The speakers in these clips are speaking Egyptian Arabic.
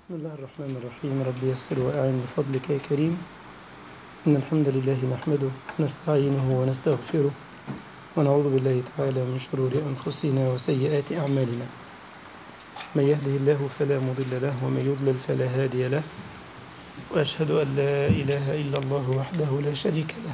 بسم الله الرحمن الرحيم رب يسر وأعن بفضلك يا كريم إن الحمد لله نحمده ونستعينه ونستغفره ونعوذ بالله تعالى من شرور أنفسنا وسيئات أعمالنا من يهده الله فلا مضل له ومن يضلل فلا هادي له وأشهد أن لا إله إلا الله وحده لا شريك له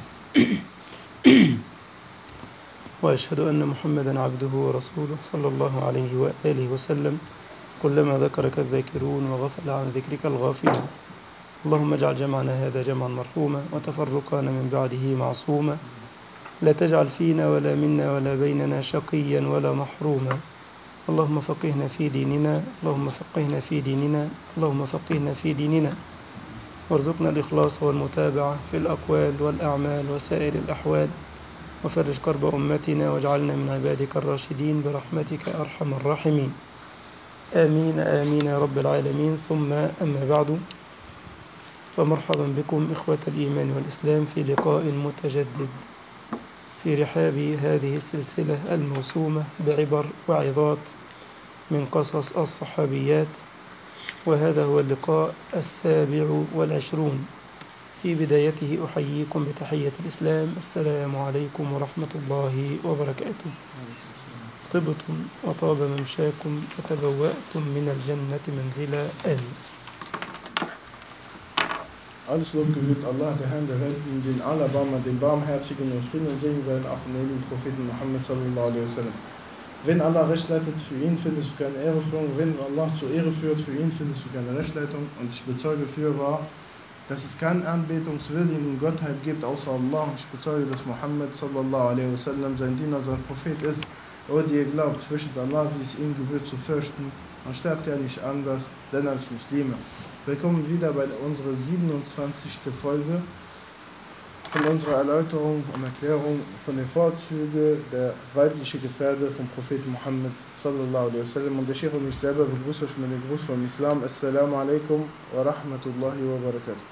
وأشهد أن محمدا عبده ورسوله صلى الله عليه وآله وسلم كلما ذكرك الذاكرون وغفل عن ذكرك الغافلون اللهم اجعل جمعنا هذا جمعا مرحوما وتفرقنا من بعده معصوما لا تجعل فينا ولا منا ولا بيننا شقيا ولا محروما اللهم فقهنا في ديننا اللهم فقهنا في ديننا اللهم فقهنا في ديننا وارزقنا الإخلاص والمتابعة في الأقوال والأعمال وسائر الأحوال وفرج كرب أمتنا واجعلنا من عبادك الراشدين برحمتك أرحم الراحمين آمين آمين يا رب العالمين ثم أما بعد فمرحبا بكم إخوة الإيمان والإسلام في لقاء متجدد في رحاب هذه السلسلة الموسومة بعبر وعظات من قصص الصحابيات وهذا هو اللقاء السابع والعشرون في بدايته أحييكم بتحية الإسلام السلام عليكم ورحمة الله وبركاته طبتم وطاب ممشاكم وتبوأتم من الجنة منزلا آمين Alles Lob gebührt Allah, der Herr der Welten, den Allerbarmer, den Barmherzigen und Frieden und Segen seinen auf den ewigen Propheten Muhammad sallallahu alaihi wasallam. Wenn Allah Recht leitet, für ihn findest du keine Ehreführung. Wenn Allah zur Ehre führt, für ihn findest du keine Rechtleitung. Und ich bezeuge für wahr, dass es keinen anbetungswürdigen Gottheit gibt außer Allah. Und ich bezeuge, dass Muhammad sallallahu alaihi wasallam sein Diener, sein Prophet ist. O die ihr glaubt, fürchtet Allah, wie es ihm gebührt zu fürchten. Und sterbt ja nicht anders, denn als Muslime. Willkommen wieder bei unserer 27. Folge von unserer Erläuterung und Erklärung von den Vorzügen der weiblichen Gefährde vom Propheten Muhammad sallallahu alaihi wasallam. Und der Sheikh und ich selber begrüße euch mit dem Gruß vom Islam. Assalamu alaikum wa rahmatullahi wa barakatuh.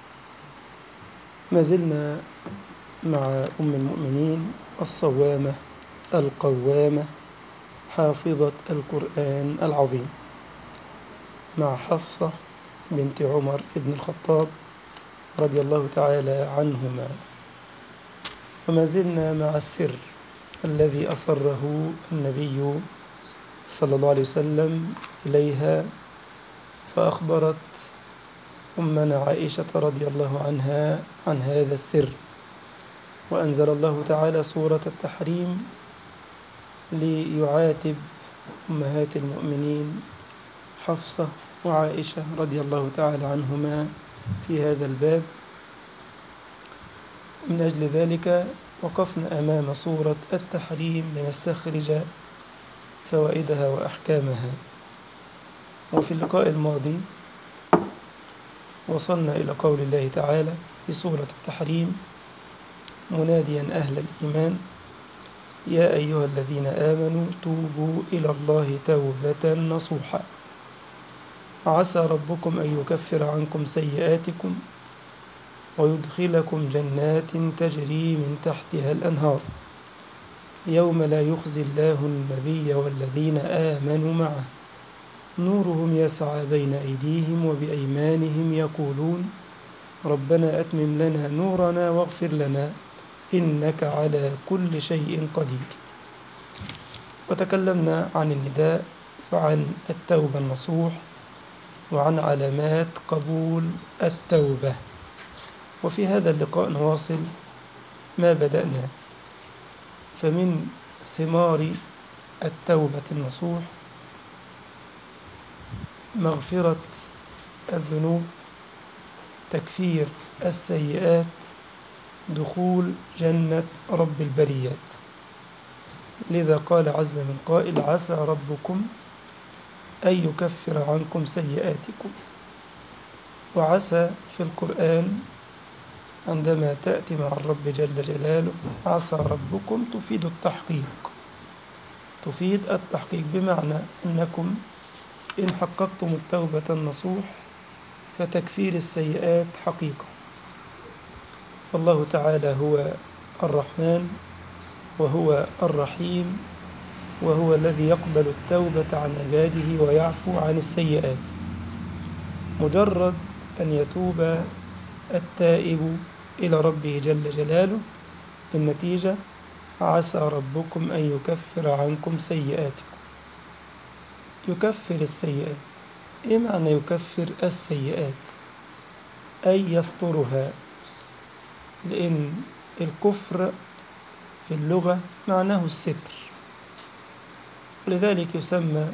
ما زلنا مع أم المؤمنين الصوامة القوامة حافظة القرآن العظيم مع حفصة بنت عمر بن الخطاب رضي الله تعالى عنهما وما زلنا مع السر الذي أصره النبي صلى الله عليه وسلم إليها فأخبرت أمنا عائشة رضي الله عنها عن هذا السر وأنزل الله تعالى سورة التحريم ليعاتب أمهات المؤمنين حفصة وعائشة رضي الله تعالى عنهما في هذا الباب من أجل ذلك وقفنا أمام سورة التحريم لنستخرج فوائدها وأحكامها وفي اللقاء الماضي وصلنا إلى قول الله تعالى في سورة التحريم مناديا أهل الإيمان يا أيها الذين آمنوا توبوا إلى الله توبة نصوحا عسى ربكم أن يكفر عنكم سيئاتكم ويدخلكم جنات تجري من تحتها الأنهار يوم لا يخزي الله النبي والذين آمنوا معه نورهم يسعى بين أيديهم وبأيمانهم يقولون ربنا أتمم لنا نورنا واغفر لنا إنك على كل شيء قدير وتكلمنا عن النداء وعن التوبة النصوح وعن علامات قبول التوبة وفي هذا اللقاء نواصل ما بدأنا فمن ثمار التوبة النصوح مغفرة الذنوب تكفير السيئات دخول جنة رب البريات لذا قال عز من قائل عسى ربكم أن يكفر عنكم سيئاتكم وعسى في القرآن عندما تأتي مع الرب جل جلاله عسى ربكم تفيد التحقيق تفيد التحقيق بمعنى أنكم إن حققتم التوبة النصوح فتكفير السيئات حقيقة فالله تعالى هو الرحمن وهو الرحيم وهو الذي يقبل التوبة عن عباده ويعفو عن السيئات مجرد أن يتوب التائب إلى ربه جل جلاله النتيجة عسى ربكم أن يكفر عنكم سيئاتكم يكفر السيئات إيه معنى يكفر السيئات أي يسترها لأن الكفر في اللغة معناه الستر ولذلك يسمى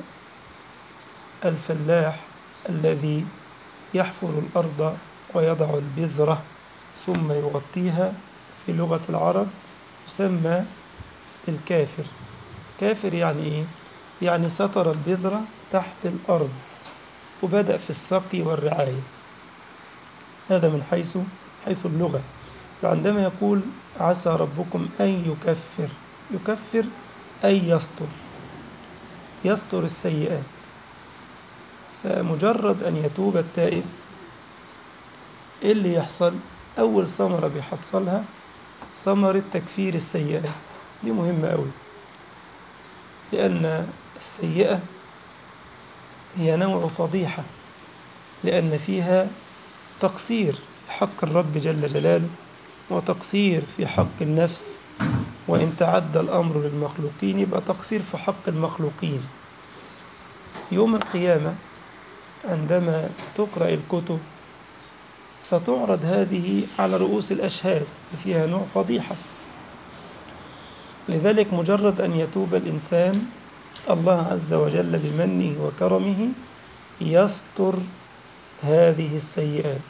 الفلاح الذي يحفر الأرض ويضع البذرة ثم يغطيها في لغة العرب يسمى الكافر كافر يعني إيه؟ يعني ستر البذرة تحت الأرض وبدأ في السقي والرعاية هذا من حيث حيث اللغة فعندما يقول عسى ربكم أن يكفر يكفر أي يستر يستر السيئات فمجرد أن يتوب التائب إيه اللي يحصل أول ثمرة بيحصلها ثمرة تكفير السيئات دي مهمة أوي لأن السيئة هي نوع فضيحة لأن فيها تقصير في حق الرب جل جلاله وتقصير في حق النفس وإن تعدى الأمر للمخلوقين يبقى تقصير في حق المخلوقين يوم القيامة عندما تقرأ الكتب ستعرض هذه على رؤوس الأشهاد فيها نوع فضيحة لذلك مجرد أن يتوب الإنسان الله عز وجل بمنه وكرمه يستر هذه السيئات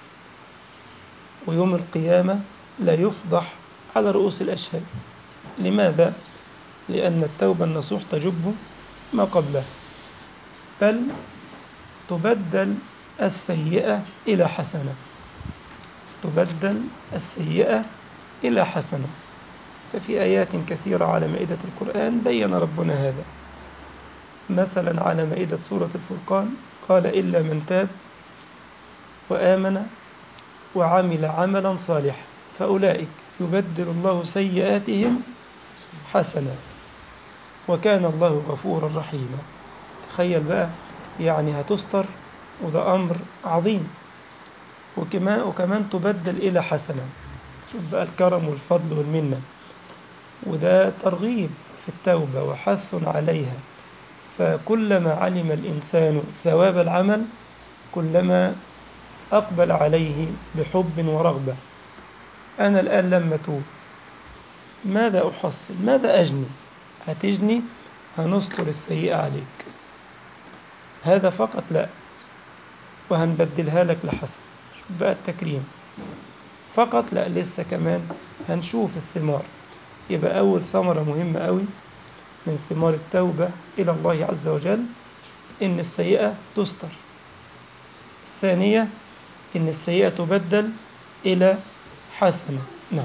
ويوم القيامة لا يفضح على رؤوس الأشهاد لماذا؟ لأن التوبة النصوح تجب ما قبلها بل تبدل السيئة إلى حسنة تبدل السيئة إلى حسنة ففي آيات كثيرة على مائدة القرآن بين ربنا هذا مثلا على مائدة سورة الفرقان قال إلا من تاب وآمن وعمل عملا صالحا فأولئك يبدل الله سيئاتهم حسنات وكان الله غفورا رحيما تخيل بقى يعني هتستر وده أمر عظيم وكمان, وكمان تبدل إلى حسنة شوف بقى الكرم والفضل والمنة وده ترغيب في التوبة وحث عليها فكلما علم الإنسان ثواب العمل كلما أقبل عليه بحب ورغبة أنا الآن لما أتوب ماذا أحصل ماذا أجني هتجني هنستر السيئة عليك هذا فقط لا وهنبدلها لك لحسن شوف بقى التكريم فقط لا لسه كمان هنشوف الثمار يبقى أول ثمرة مهمة قوي من ثمار التوبة إلى الله عز وجل إن السيئة تستر الثانية إن السيئة تبدل إلى حسنة نعم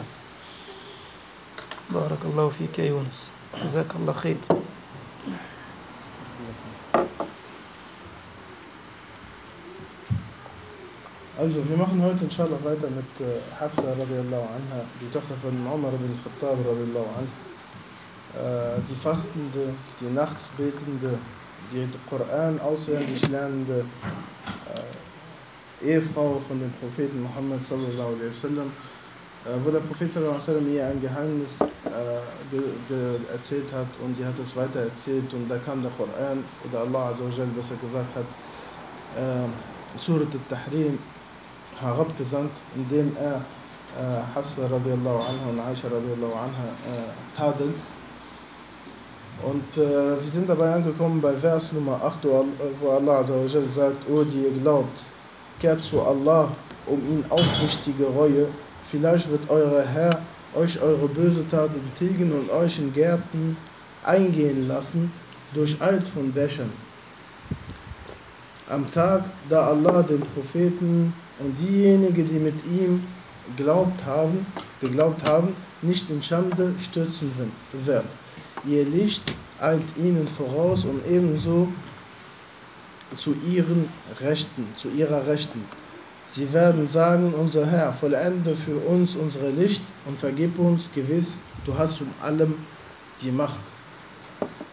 بارك الله فيك يا يونس جزاك الله خير Also, wir machen heute inshallah weiter mit äh, Hafsa radiallahu anha, die Tochter von Umar bin Khattab radiallahu anha. Äh, die Fastende, die nachts betende, die den Koran auswendig lernende äh, Ehefrau von dem Propheten Muhammad sallallahu alaihi wasallam, äh, wo der Prophet sallallahu alaihi wasallam ihr ein Geheimnis äh, ge, ge, erzählt hat und die hat es weiter erzählt und da kam der Koran oder Allah azza wa jal besser gesagt hat, äh, Surat al-Tahrim herabgesandt, indem er äh, Hafsa radiallahu anha und Aisha radiallahu anha äh, tadelt. Und äh, wir sind dabei angekommen bei Vers Nummer 8, wo Allah Azzawajal sagt, O die ihr glaubt, kehrt zu Allah um ihn aufrichtige Reue, vielleicht wird euer Herr euch eure böse Taten tilgen und euch in Gärten eingehen lassen, durcheilt von Bächern. Am Tag, da Allah den Propheten und diejenigen, die mit ihm glaubt haben, geglaubt haben, nicht in Schande stürzen wird. Ihr Licht eilt ihnen voraus und ebenso zu ihren Rechten, zu ihrer Rechten. Sie werden sagen, unser Herr, vollende für uns unsere Licht und vergib uns gewiss, du hast von allem die Macht.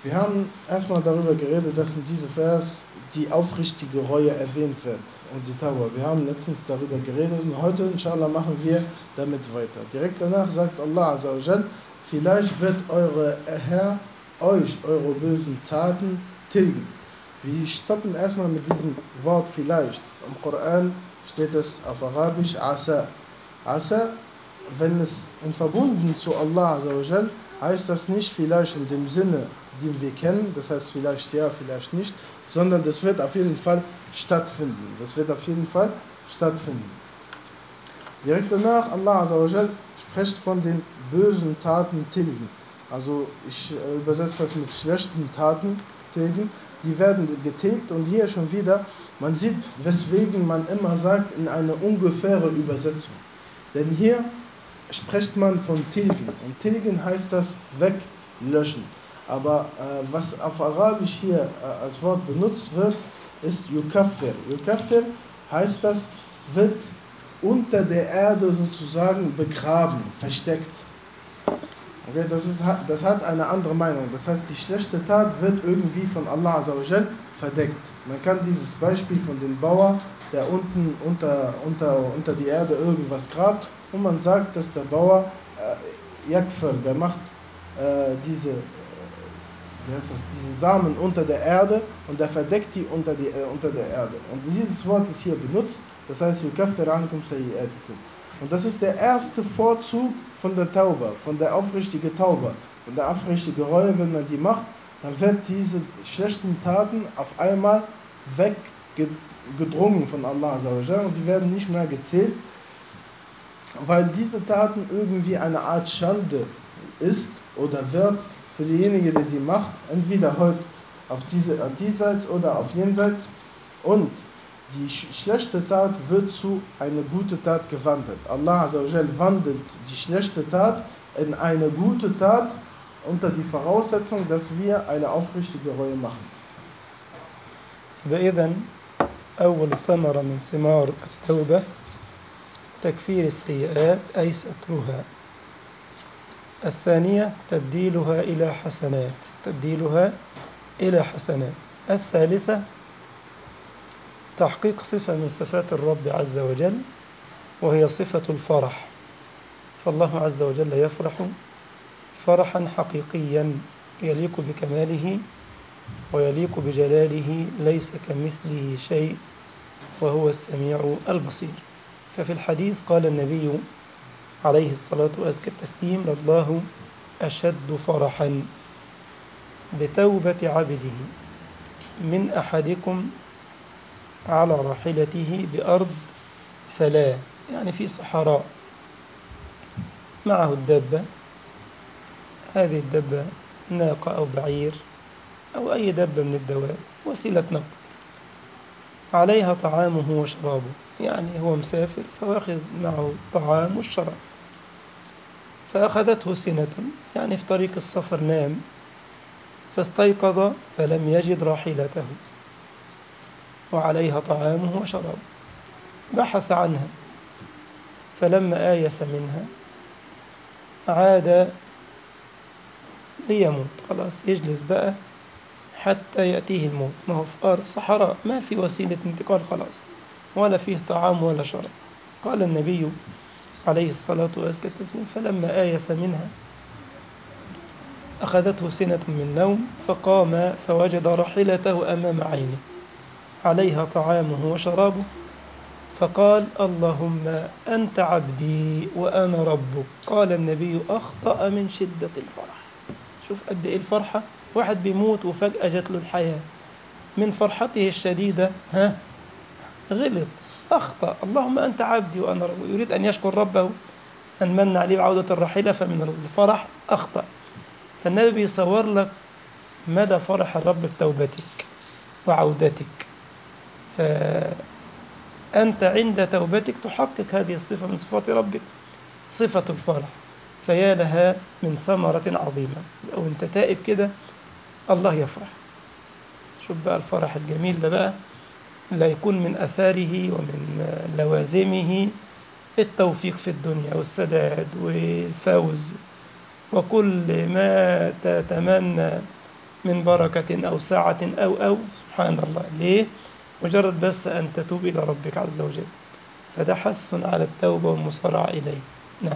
Wir haben erstmal darüber geredet, dass in diesem Vers die aufrichtige Reue erwähnt wird und die Tauber. Wir haben letztens darüber geredet und heute, inshallah, machen wir damit weiter. Direkt danach sagt Allah Azzawajal, vielleicht wird eure Herr euch eure bösen Taten tilgen. Wir stoppen erstmal mit diesem Wort vielleicht. Im Koran steht es auf Arabisch Asa. Asa, wenn es in verbunden zu Allah Azzawajal, heißt das nicht vielleicht in dem Sinne, den wir kennen, das heißt vielleicht ja, vielleicht nicht, sondern das wird auf jeden Fall stattfinden. Das wird auf jeden Fall stattfinden. Direkt danach, Allah Azzawajal spricht von den bösen Taten tilgen. Also ich übersetze das mit schlechten Taten tilgen. Die werden getilgt und hier schon wieder, man sieht, weswegen man immer sagt, in eine ungefähre Übersetzung. Denn hier spricht man von tilgen. Und tilgen heißt das weglöschen. Aber äh, was auf Arabisch hier äh, als Wort benutzt wird, ist yukaffir. Yukaffir heißt das, wird unter der Erde sozusagen begraben, versteckt. Okay, das, ist, das hat eine andere Meinung. Das heißt, die schlechte Tat wird irgendwie von Allah Azzawajal verdeckt. Man kann dieses Beispiel von dem Bauer, der unten unter, unter, unter die Erde irgendwas grabt, und man sagt, dass der Bauer äh, Yakfir, der macht äh, diese, wie heißt das, diese Samen unter der Erde und der verdeckt die unter, die, äh, unter der Erde. Und dieses Wort ist hier benutzt, das heißt, Yukaffir ankum sayyatikum. Und das ist der erste Vorzug von der Tauber, von der aufrichtigen Tauber, von der aufrichtigen Reue, wenn man die macht, dann wird diese schlechten Taten auf einmal weggedrungen von Allah und die werden nicht mehr gezählt, weil diese Taten irgendwie eine Art Schande ist oder wird für diejenigen, die die macht, entweder heute auf diese, diesseits oder auf jenseits und die schlechte Tat wird zu einer guten Tat gewandelt. Allah Azzawajal wandelt die schlechte Tat in eine gute Tat unter die Voraussetzung, dass wir eine aufrichtige Reue machen. فإذا أول ثمرة من ثمار التوبة تكفير السيئات أي سترها الثانية تبديلها إلى حسنات تبديلها إلى حسنات الثالثة تحقيق صفة من صفات الرب عز وجل وهي صفة الفرح فالله عز وجل يفرح فرحا حقيقيا يليق بكماله ويليق بجلاله ليس كمثله شيء وهو السميع البصير ففي الحديث قال النبي عليه الصلاة وأزكى التسليم لله أشد فرحا بتوبة عبده من أحدكم على راحلته بأرض فلا يعني في صحراء معه الدبة هذه الدبة ناقة أو بعير أو أي دبة من الدواب وسيلة نقل عليها طعامه وشرابه يعني هو مسافر فواخذ معه الطعام والشراب فأخذته سنة يعني في طريق السفر نام فاستيقظ فلم يجد راحلته وعليها طعامه وشرابه بحث عنها فلما آيس منها عاد ليموت خلاص يجلس بقى حتى يأتيه الموت ما هو في أرض صحراء ما في وسيلة انتقال خلاص ولا فيه طعام ولا شراب قال النبي عليه الصلاة والسلام التسليم فلما آيس منها أخذته سنة من نوم فقام فوجد راحلته أمام عينه عليها طعامه وشرابه فقال اللهم أنت عبدي وأنا ربك قال النبي أخطأ من شدة الفرح شوف قد إيه الفرحة واحد بيموت وفجأة جات له الحياة من فرحته الشديدة ها غلط أخطأ اللهم أنت عبدي وأنا ربك يريد أن يشكر ربه أن من عليه بعودة الرحيلة فمن الفرح أخطأ فالنبي بيصور لك مدى فرح الرب بتوبتك وعودتك فأنت عند توبتك تحقق هذه الصفة من صفات ربك صفة الفرح فيا لها من ثمرة عظيمة لو أنت تائب كده الله يفرح شوف بقى الفرح الجميل ده بقى لا يكون من أثاره ومن لوازمه التوفيق في الدنيا والسداد والفوز وكل ما تتمنى من بركة أو سعة أو أو سبحان الله ليه؟ مجرد بس أن تتوب إلى ربك عز وجل فده حث على التوبة والمسارعة إليه نعم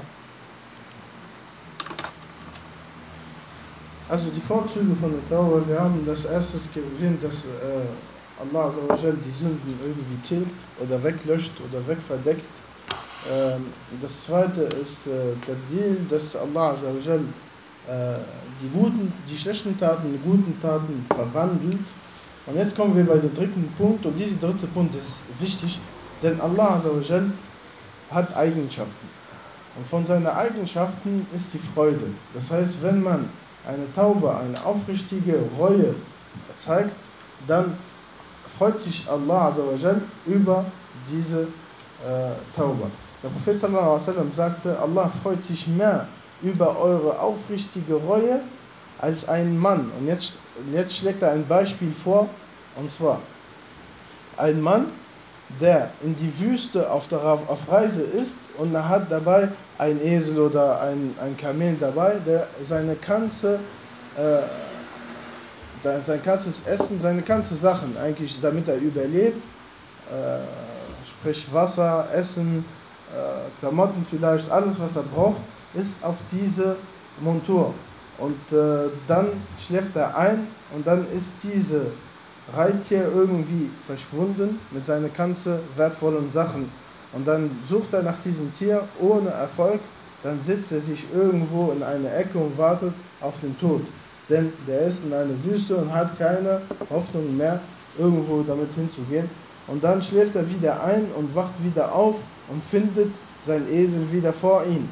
Also die Vorzüge von der Taufe, wir haben das erstes erwähnt, dass äh, Allah Azzawajal die Sünden irgendwie tilgt oder weglöscht oder wegverdeckt. Ähm, das zweite ist äh, der Deal, dass Allah Azzawajal äh, die guten, die schlechten Taten in guten Taten verwandelt. Und jetzt kommen wir bei dem dritten Punkt und dieser dritte Punkt ist wichtig, denn Allah Azzawajal hat Eigenschaften. Und von seinen Eigenschaften ist die Freude. Das heißt, wenn man eine Taube, eine aufrichtige Reue zeigt, dann freut sich Allah Azzawajal über diese äh, Taube. Der Prophet sallallahu alaihi wasallam sagte, Allah freut sich mehr über eure aufrichtige Reue als ein Mann. Und jetzt, jetzt schlägt er ein Beispiel vor, und zwar ein Mann, der in die Wüste auf, der, auf Reise ist und er hat dabei ein Esel oder ein, ein Kamel dabei, der seine ganze, äh, sein ganzes Essen, seine ganze Sachen eigentlich, damit er überlebt, äh, sprich Wasser, Essen, äh, Klamotten vielleicht, alles was er braucht, ist auf diese Montur. Und äh, dann schläft er ein und dann ist diese Reittier irgendwie verschwunden mit seinen ganzen wertvollen Sachen. Und dann sucht er nach diesem Tier ohne Erfolg. Dann sitzt er sich irgendwo in einer Ecke und wartet auf den Tod. Denn der ist in einer Wüste und hat keine Hoffnung mehr, irgendwo damit hinzugehen. Und dann schläft er wieder ein und wacht wieder auf und findet sein Esel wieder vor ihm.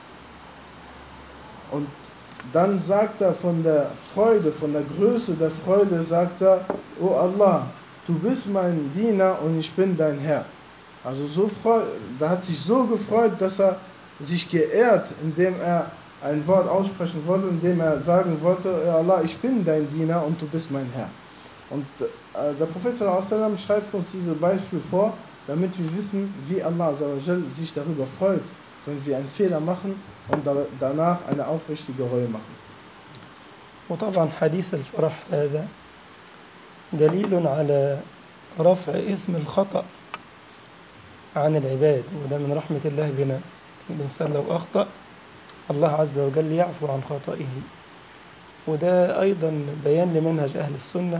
Und dann sagt er von der Freude, von der Größe der Freude, sagt er, O Allah, du bist mein Diener und ich bin dein Herr. Also so freu, da hat sich so gefreut, dass er sich geehrt, indem er ein Wort aussprechen wollte, indem er sagen wollte, ja Allah, ich bin dein Diener und du bist mein Herr. Und äh, der Prophet sallam schreibt uns dieses Beispiel vor, damit wir wissen, wie Allah sich darüber freut, wenn wir einen Fehler machen und danach eine aufrichtige Reue machen. وطبعا حديث الفرح هذا دليل على رفع اسم الخطأ عن العباد وده من رحمة الله بنا الإنسان لو أخطأ الله عز وجل يعفو عن خطئه وده أيضا بيان لمنهج أهل السنة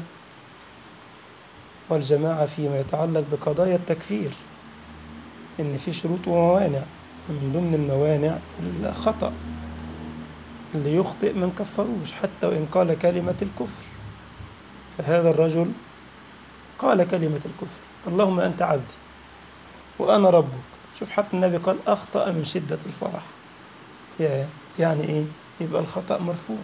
والجماعة فيما يتعلق بقضايا التكفير إن في شروط وموانع من ضمن الموانع الخطأ اللي يخطئ من كفروش حتى وإن قال كلمة الكفر فهذا الرجل قال كلمة الكفر اللهم أنت عبدي وأنا ربك شوف حتى النبي قال أخطأ من شدة الفرح يعني إيه يبقى الخطأ مرفوع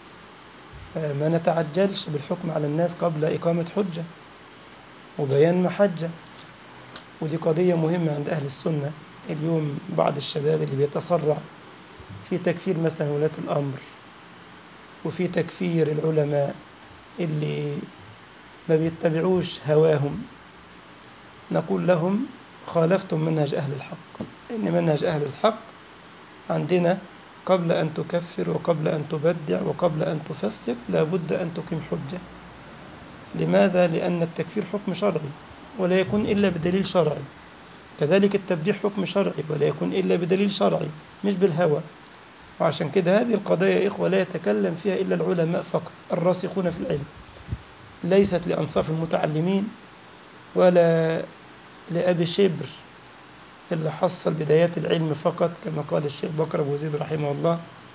ما نتعجلش بالحكم على الناس قبل إقامة حجة وبيان محجة ودي قضية مهمة عند أهل السنة اليوم بعض الشباب اللي بيتسرع في تكفير مثلا ولاة الأمر وفي تكفير العلماء اللي ما بيتبعوش هواهم نقول لهم خالفتم منهج أهل الحق إن منهج أهل الحق عندنا قبل أن تكفر وقبل أن تبدع وقبل أن تفسق لابد أن تقيم حجة لماذا؟ لأن التكفير حكم شرعي ولا يكون إلا بدليل شرعي كذلك التبديع حكم شرعي ولا يكون إلا بدليل شرعي مش بالهوى وعشان كده هذه القضايا يا إخوة لا يتكلم فيها إلا العلماء فقط الراسخون في العلم ليست لأنصاف المتعلمين ولا لأبي شبر اللي حصل بدايات العلم فقط كما قال الشيخ بكر أبو زيد رحمه الله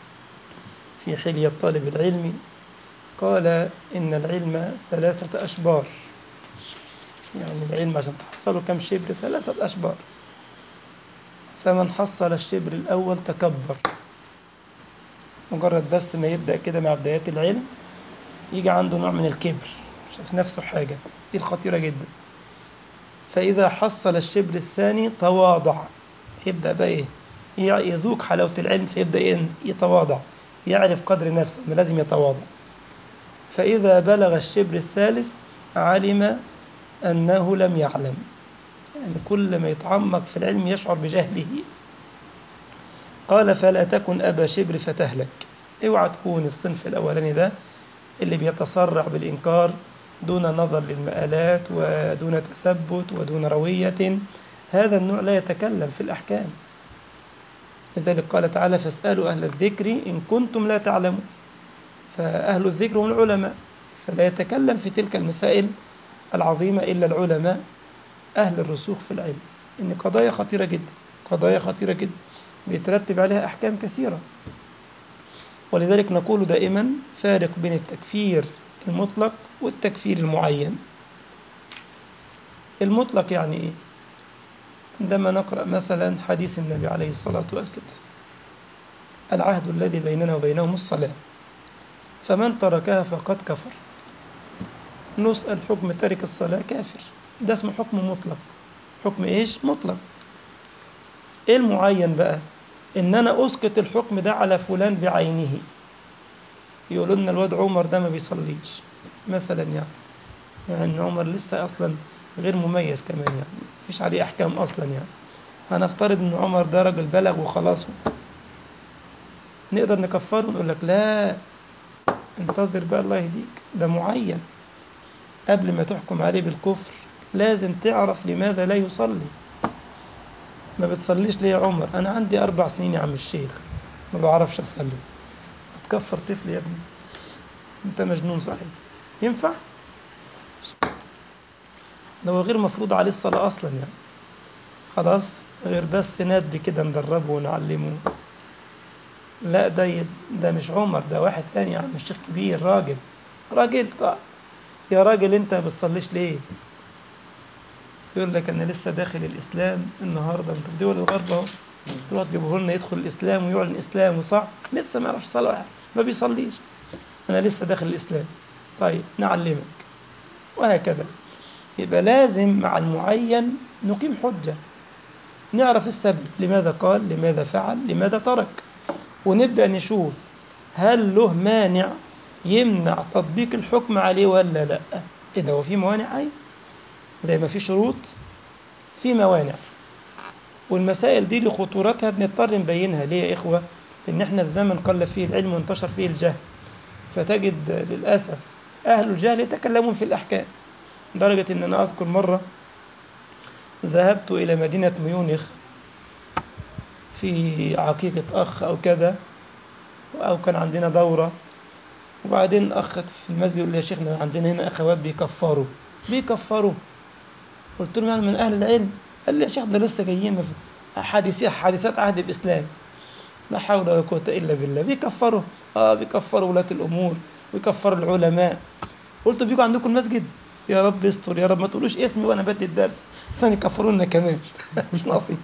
في حلية الطالب العلمي قال إن العلم ثلاثة أشبار يعني العلم عشان تحصله كم شبر ثلاثة أشبار فمن حصل الشبر الأول تكبر مجرد بس ما يبدأ كده مع بدايات العلم يجي عنده نوع من الكبر شاف نفسه حاجة دي الخطيرة جدا فإذا حصل الشبر الثاني تواضع يبدأ بقى إيه يذوق حلاوة العلم فيبدأ يتواضع يعرف قدر نفسه أنه لازم يتواضع فإذا بلغ الشبر الثالث علم أنه لم يعلم يعني كل ما يتعمق في العلم يشعر بجهله قال فلا تكن أبا شبر فتهلك اوعى تكون الصنف الأولاني ده اللي بيتسرع بالإنكار دون نظر للمآلات ودون تثبت ودون روية هذا النوع لا يتكلم في الأحكام لذلك قال تعالى فاسألوا أهل الذكر إن كنتم لا تعلمون فأهل الذكر هم العلماء فلا يتكلم في تلك المسائل العظيمة إلا العلماء أهل الرسوخ في العلم إن قضايا خطيرة جدا قضايا خطيرة جدا بيترتب عليها أحكام كثيرة ولذلك نقول دائما فارق بين التكفير المطلق والتكفير المعين المطلق يعني إيه؟ عندما نقرأ مثلا حديث النبي عليه الصلاة والسلام العهد الذي بيننا وبينهم الصلاة فمن تركها فقد كفر نسأل حكم تارك الصلاة كافر ده اسمه حكم مطلق حكم ايش مطلق ايه المعين بقى ان انا اسقط الحكم ده على فلان بعينه يقولوا لنا الواد عمر ده ما بيصليش مثلا يعني يعني عمر لسه اصلا غير مميز كمان يعني مفيش عليه احكام اصلا يعني هنفترض ان عمر ده راجل بلغ وخلاص نقدر نكفره ونقول لك لا انتظر بقى الله يهديك ده معين قبل ما تحكم عليه بالكفر لازم تعرف لماذا لا يصلي ما بتصليش ليه يا عمر انا عندي اربع سنين يا عم الشيخ ما بعرفش اصلي تكفر طفل يا ابني انت مجنون صحيح ينفع ده هو غير مفروض عليه الصلاة أصلا يعني خلاص غير بس ندي كده ندربه ونعلمه لا ده ده مش عمر ده واحد تاني يا عم الشيخ كبير راجل راجل طيب. يا راجل انت ما بتصليش ليه يقول لك انا لسه داخل الاسلام النهارده انت في دول الغرب اهو تروح تجيبه لنا يدخل الاسلام ويعلن اسلامه صح لسه ما يعرفش صلاه ما بيصليش انا لسه داخل الاسلام طيب نعلمك وهكذا يبقى لازم مع المعين نقيم حجه نعرف السبب لماذا قال لماذا فعل لماذا ترك ونبدا نشوف هل له مانع يمنع تطبيق الحكم عليه ولا لا إذا هو في موانع أي زي ما في شروط في موانع والمسائل دي لخطورتها بنضطر نبينها ليه يا إخوة لأن إحنا في زمن قل فيه العلم وانتشر فيه الجهل فتجد للأسف أهل الجهل يتكلمون في الأحكام لدرجة إن أنا أذكر مرة ذهبت إلى مدينة ميونخ في عقيقة أخ أو كذا أو كان عندنا دورة وبعدين أخ في المسجد يقول لي يا شيخنا عندنا هنا أخوات بيكفروا بيكفروا قلت له يعني من أهل العلم قال لي يا شيخ ده لسه جايين حادثات حادثات عهد الإسلام لا حول ولا قوة إلا بالله بيكفروا آه بيكفروا ولاة الأمور ويكفروا العلماء قلت بيجوا عندكم المسجد يا رب استر يا رب ما تقولوش اسمي وأنا بدي الدرس ثاني يكفرونا كمان مش ناقصين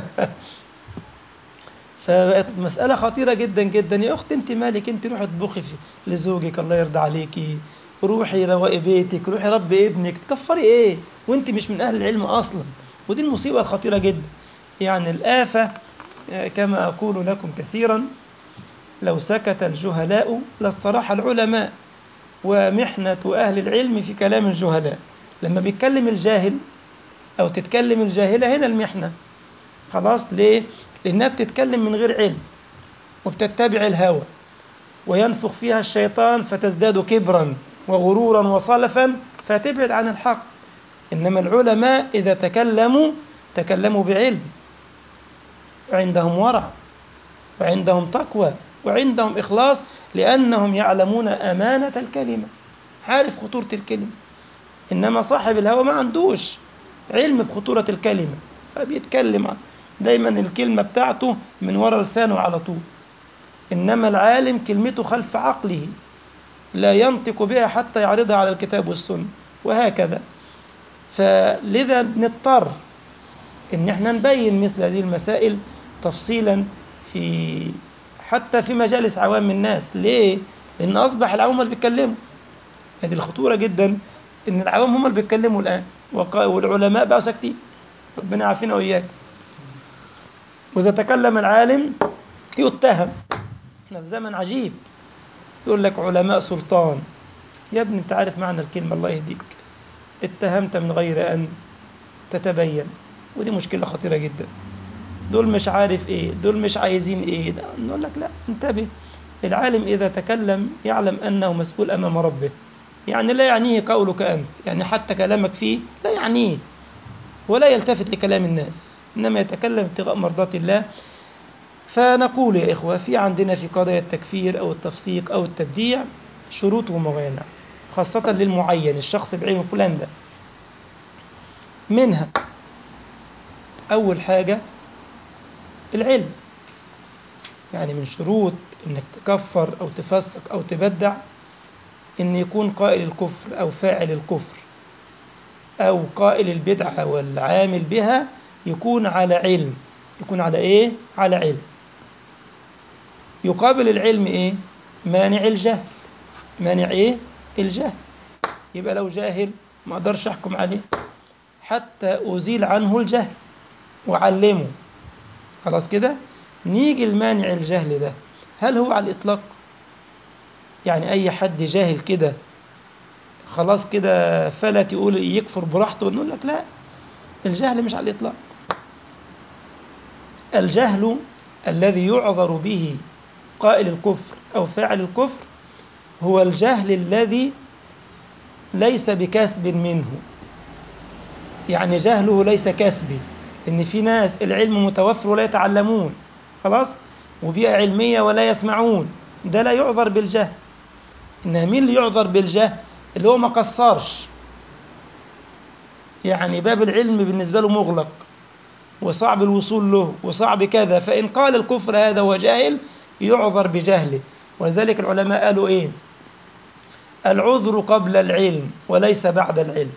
فبقت مسألة خطيرة جدا جدا يا أخت أنت مالك أنت روحي اطبخي لزوجك الله يرضى عليكي روحي روقي بيتك روحي ربي ابنك تكفري إيه وأنت مش من أهل العلم أصلا ودي المصيبة الخطيرة جدا يعني الآفة كما أقول لكم كثيرا لو سكت الجهلاء لاستراح العلماء ومحنة أهل العلم في كلام الجهلاء لما بيتكلم الجاهل أو تتكلم الجاهلة هنا المحنة خلاص ليه؟ لأنها بتتكلم من غير علم وبتتبع الهوى وينفخ فيها الشيطان فتزداد كبرا وغرورا وصلفا فتبعد عن الحق إنما العلماء إذا تكلموا تكلموا بعلم وعندهم ورع وعندهم تقوى وعندهم إخلاص لأنهم يعلمون أمانة الكلمة عارف خطورة الكلمة إنما صاحب الهوى ما عندوش علم بخطورة الكلمة فبيتكلم عنه دايما الكلمة بتاعته من وراء لسانه على طول إنما العالم كلمته خلف عقله لا ينطق بها حتى يعرضها على الكتاب والسنة وهكذا فلذا نضطر إن احنا نبين مثل هذه المسائل تفصيلا في حتى في مجالس عوام الناس ليه؟ لأن أصبح العوام اللي بيتكلموا هذه الخطورة جدا إن العوام هم اللي بيتكلموا الآن والعلماء بقوا ساكتين ربنا يعافينا وإياك وإذا تكلم العالم يتهم احنا في زمن عجيب يقول لك علماء سلطان يا ابني انت عارف معنى الكلمة الله يهديك اتهمت من غير أن تتبين ودي مشكلة خطيرة جدا دول مش عارف ايه دول مش عايزين ايه نقول لك لا انتبه العالم إذا تكلم يعلم أنه مسؤول أمام ربه يعني لا يعنيه قولك أنت يعني حتى كلامك فيه لا يعنيه ولا يلتفت لكلام الناس إنما يتكلم ابتغاء مرضات الله فنقول يا إخوة في عندنا في قضايا التكفير أو التفسيق أو التبديع شروط وموانع خاصة للمعين الشخص بعينه فلان ده منها أول حاجة العلم يعني من شروط انك تكفر او تفسق او تبدع ان يكون قائل الكفر او فاعل الكفر او قائل البدعه والعامل بها يكون على علم يكون على ايه على علم يقابل العلم ايه مانع الجهل مانع ايه الجهل يبقى لو جاهل ما اقدرش احكم عليه حتى ازيل عنه الجهل وعلمه خلاص كده نيجي المانع الجهل ده هل هو على الإطلاق يعني أي حد جاهل كده خلاص كده فلت يقول يكفر براحته نقول لك لا الجهل مش على الإطلاق الجهل الذي يعذر به قائل الكفر أو فاعل الكفر هو الجهل الذي ليس بكسب منه يعني جهله ليس كسبي إن في ناس العلم متوفر ولا يتعلمون خلاص وبيئة علمية ولا يسمعون ده لا يعذر بالجهل إنما مين اللي يعذر بالجهل اللي هو ما قصرش يعني باب العلم بالنسبة له مغلق وصعب الوصول له وصعب كذا فإن قال الكفر هذا وجاهل يعذر بجهله ولذلك العلماء قالوا إيه العذر قبل العلم وليس بعد العلم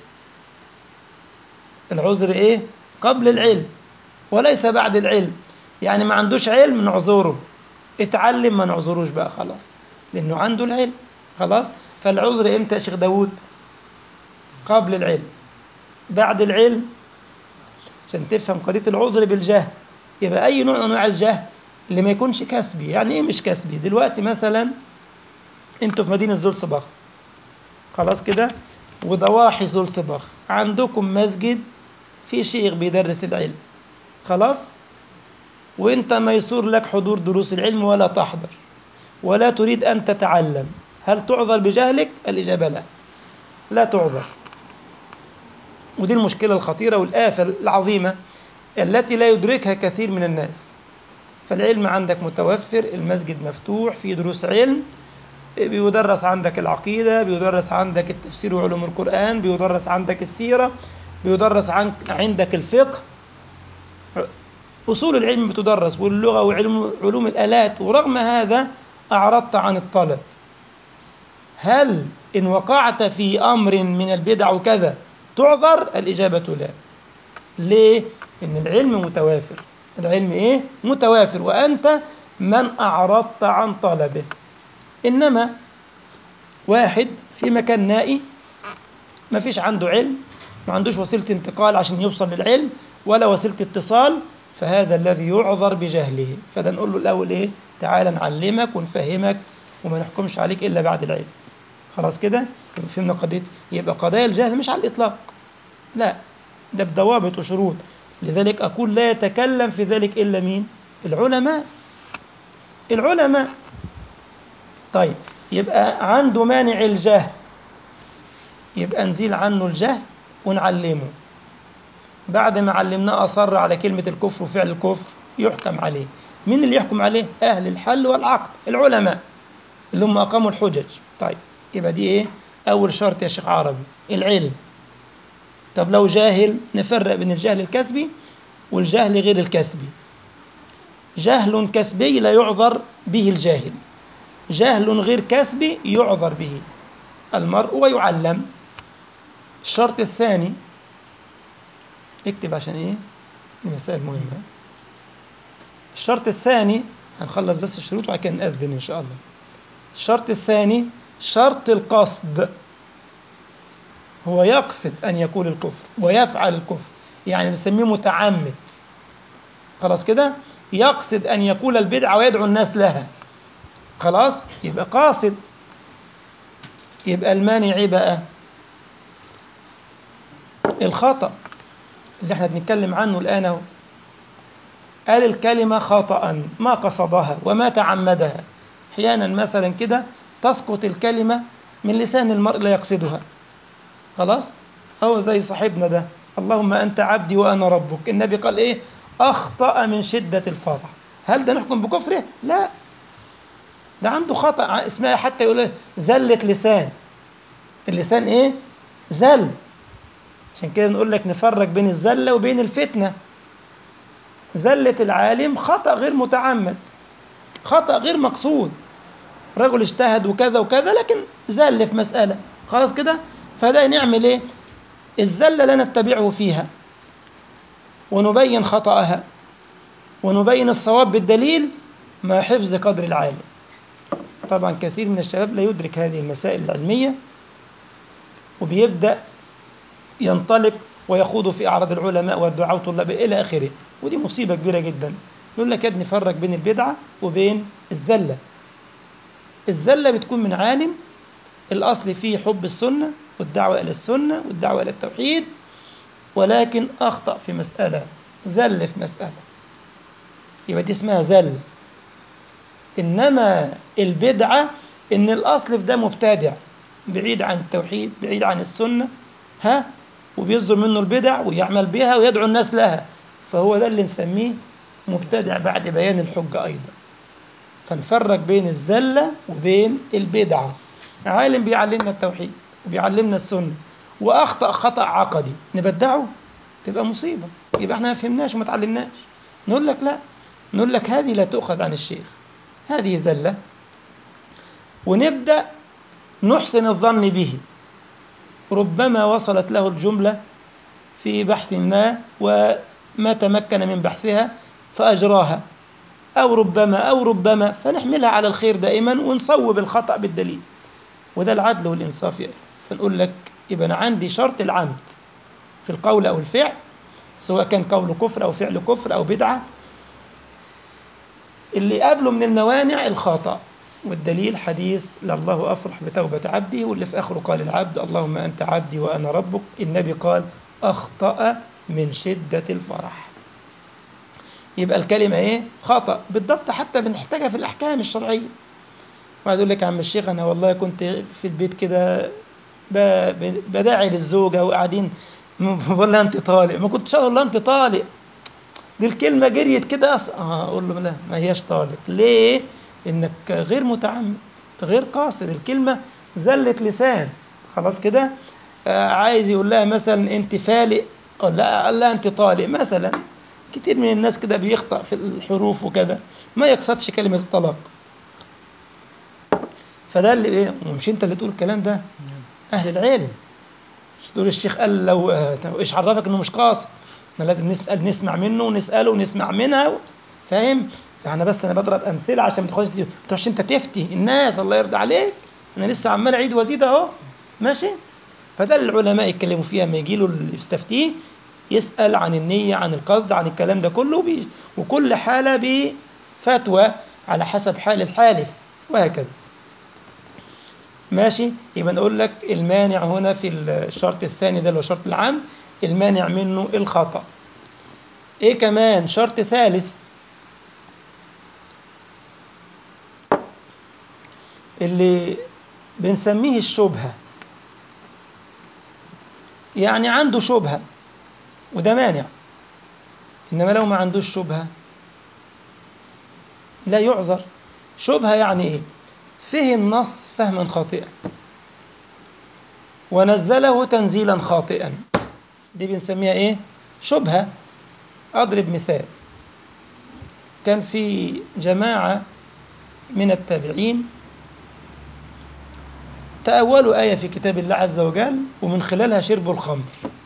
العذر إيه قبل العلم وليس بعد العلم يعني ما عندوش علم نعذره اتعلم ما نعذروش بقى خلاص لأنه عنده العلم خلاص فالعذر إمتى يا شيخ داود قبل العلم بعد العلم عشان تفهم قضية العذر بالجهل يبقى أي نوع من أنواع الجهل اللي ما يكونش كسبي يعني إيه مش كسبي دلوقتي مثلا أنتوا في مدينة زولسباخ خلاص كده وضواحي زولسباخ عندكم مسجد في شيخ بيدرس العلم خلاص وانت ميسور لك حضور دروس العلم ولا تحضر ولا تريد ان تتعلم هل تعذر بجهلك الاجابه لا لا تعذر ودي المشكله الخطيره والافه العظيمه التي لا يدركها كثير من الناس فالعلم عندك متوفر المسجد مفتوح في دروس علم بيدرس عندك العقيدة بيدرس عندك التفسير وعلوم القرآن بيدرس عندك السيرة بيدرس عندك الفقه أصول العلم بتدرس واللغة وعلم علوم الآلات ورغم هذا أعرضت عن الطلب هل إن وقعت في أمر من البدع وكذا تعذر الإجابة لا ليه؟ إن العلم متوافر العلم إيه؟ متوافر وأنت من أعرضت عن طلبه إنما واحد في مكان نائي ما فيش عنده علم ما عندوش وسيلة انتقال عشان يوصل للعلم ولا وسيلة اتصال فهذا الذي يعذر بجهله فده نقول له الأول إيه تعال نعلمك ونفهمك وما نحكمش عليك إلا بعد العلم خلاص كده فهمنا قضية يبقى قضايا الجهل مش على الإطلاق لا ده بضوابط وشروط لذلك أقول لا يتكلم في ذلك إلا مين العلماء العلماء طيب يبقى عنده مانع الجهل يبقى نزيل عنه الجهل ونعلمه بعد ما علمناه أصر على كلمة الكفر وفعل الكفر يحكم عليه مين اللي يحكم عليه أهل الحل والعقد العلماء اللي هم أقاموا الحجج طيب يبقى دي إيه أول شرط يا شيخ عربي العلم طب لو جاهل نفرق بين الجهل الكسبي والجهل غير الكسبي جهل كسبي لا يعذر به الجاهل جهل غير كسبي يعذر به المرء ويعلم الشرط الثاني اكتب عشان ايه دي مسائل مهمة الشرط الثاني هنخلص بس الشروط وبعد كده نأذن إن شاء الله الشرط الثاني شرط القصد هو يقصد أن يقول الكفر ويفعل الكفر يعني بنسميه متعمد خلاص كده يقصد أن يقول البدعة ويدعو الناس لها خلاص يبقى قاصد يبقى المانع ايه بقى الخطأ اللي احنا بنتكلم عنه الآن اهو قال الكلمة خطأ ما قصدها وما تعمدها أحيانا مثلا كده تسقط الكلمة من لسان المرء لا يقصدها خلاص هو زي صاحبنا ده اللهم أنت عبدي وأنا ربك النبي قال إيه أخطأ من شدة الفرح هل ده نحكم بكفره لا ده عنده خطأ اسمها حتى يقول زلة لسان اللسان إيه زل عشان كده نقول لك نفرق بين الزلة وبين الفتنة زلة العالم خطأ غير متعمد خطأ غير مقصود رجل اجتهد وكذا وكذا لكن زل في مسألة خلاص كده فده نعمل ايه الزلة لا نتبعه فيها ونبين خطأها ونبين الصواب بالدليل مع حفظ قدر العالم طبعا كثير من الشباب لا يدرك هذه المسائل العلمية وبيبدأ ينطلق ويخوض في أعراض العلماء والدعاء والطلاب إلى آخره ودي مصيبة كبيرة جدا نقول لك يا ابني فرق بين البدعة وبين الزلة الزلة بتكون من عالم الأصل فيه حب السنة والدعوة إلى السنة والدعوة إلى التوحيد ولكن أخطأ في مسألة زل في مسألة يبقى دي اسمها زل إنما البدعة إن الأصل في ده مبتدع بعيد عن التوحيد بعيد عن السنة ها وبيصدر منه البدع ويعمل بها ويدعو الناس لها فهو ده اللي نسميه مبتدع بعد بيان الحجة أيضا فنفرق بين الزلة وبين البدعة عالم بيعلمنا التوحيد وبيعلمنا السنة وأخطأ خطأ عقدي نبدعه تبقى مصيبة يبقى احنا ما فهمناش وما تعلمناش نقول لك لا نقول لك هذه لا تؤخذ عن الشيخ هذه زلة ونبدأ نحسن الظن به ربما وصلت له الجملة في بحث ما وما تمكن من بحثها فأجراها أو ربما أو ربما فنحملها على الخير دائما ونصوب الخطأ بالدليل وده العدل والإنصاف يعني فنقول لك يبقى أنا عندي شرط العمد في القول أو الفعل سواء كان قول كفر أو فعل كفر أو بدعة اللي قبله من الموانع الخطأ والدليل حديث لله أفرح بتوبة عبده واللي في آخره قال العبد اللهم أنت عبدي وأنا ربك النبي قال أخطأ من شدة الفرح يبقى الكلمة إيه خطأ بالضبط حتى بنحتاجها في الأحكام الشرعية واحد يقول لك يا عم الشيخ أنا والله كنت في البيت كده بداعي للزوجة وقاعدين بقول لها أنت طالق ما كنتش أقول لها أنت طالق دي الكلمة جريت كده أصلا آه أقول له لا ما هياش طالق ليه؟ إنك غير متعمد غير قاصد الكلمة زلة لسان خلاص كده آه عايز يقول لها مثلا أنت فالق أو لا قال لها أنت طالق مثلا كتير من الناس كده بيخطأ في الحروف وكذا ما يقصدش كلمة الطلاق فده اللي ايه ومش انت اللي تقول الكلام ده اهل العلم مش تقول الشيخ قال لو ايش عرفك انه مش قاصد احنا لازم نسال نسمع منه ونساله ونسمع منها فاهم يعني بس انا بضرب امثله عشان ما تخش تخش انت تفتي الناس الله يرضى عليك انا لسه عمال اعيد وازيد اهو ماشي فده اللي العلماء يتكلموا فيها لما يجي له اللي يستفتيه يسال عن النيه عن القصد عن الكلام ده كله بي وكل حاله بفتوى على حسب حال الحالف وهكذا ماشي يبقى نقول لك المانع هنا في الشرط الثاني ده اللي هو شرط العام المانع منه الخطأ ايه كمان شرط ثالث اللي بنسميه الشبهة يعني عنده شبهة وده مانع إنما لو ما عندوش شبهة لا يعذر شبهة يعني إيه فهم النص فهما خاطئا ونزله تنزيلا خاطئا دي بنسميها ايه شبهة اضرب مثال كان في جماعة من التابعين تأولوا آية في كتاب الله عز وجل ومن خلالها شربوا الخمر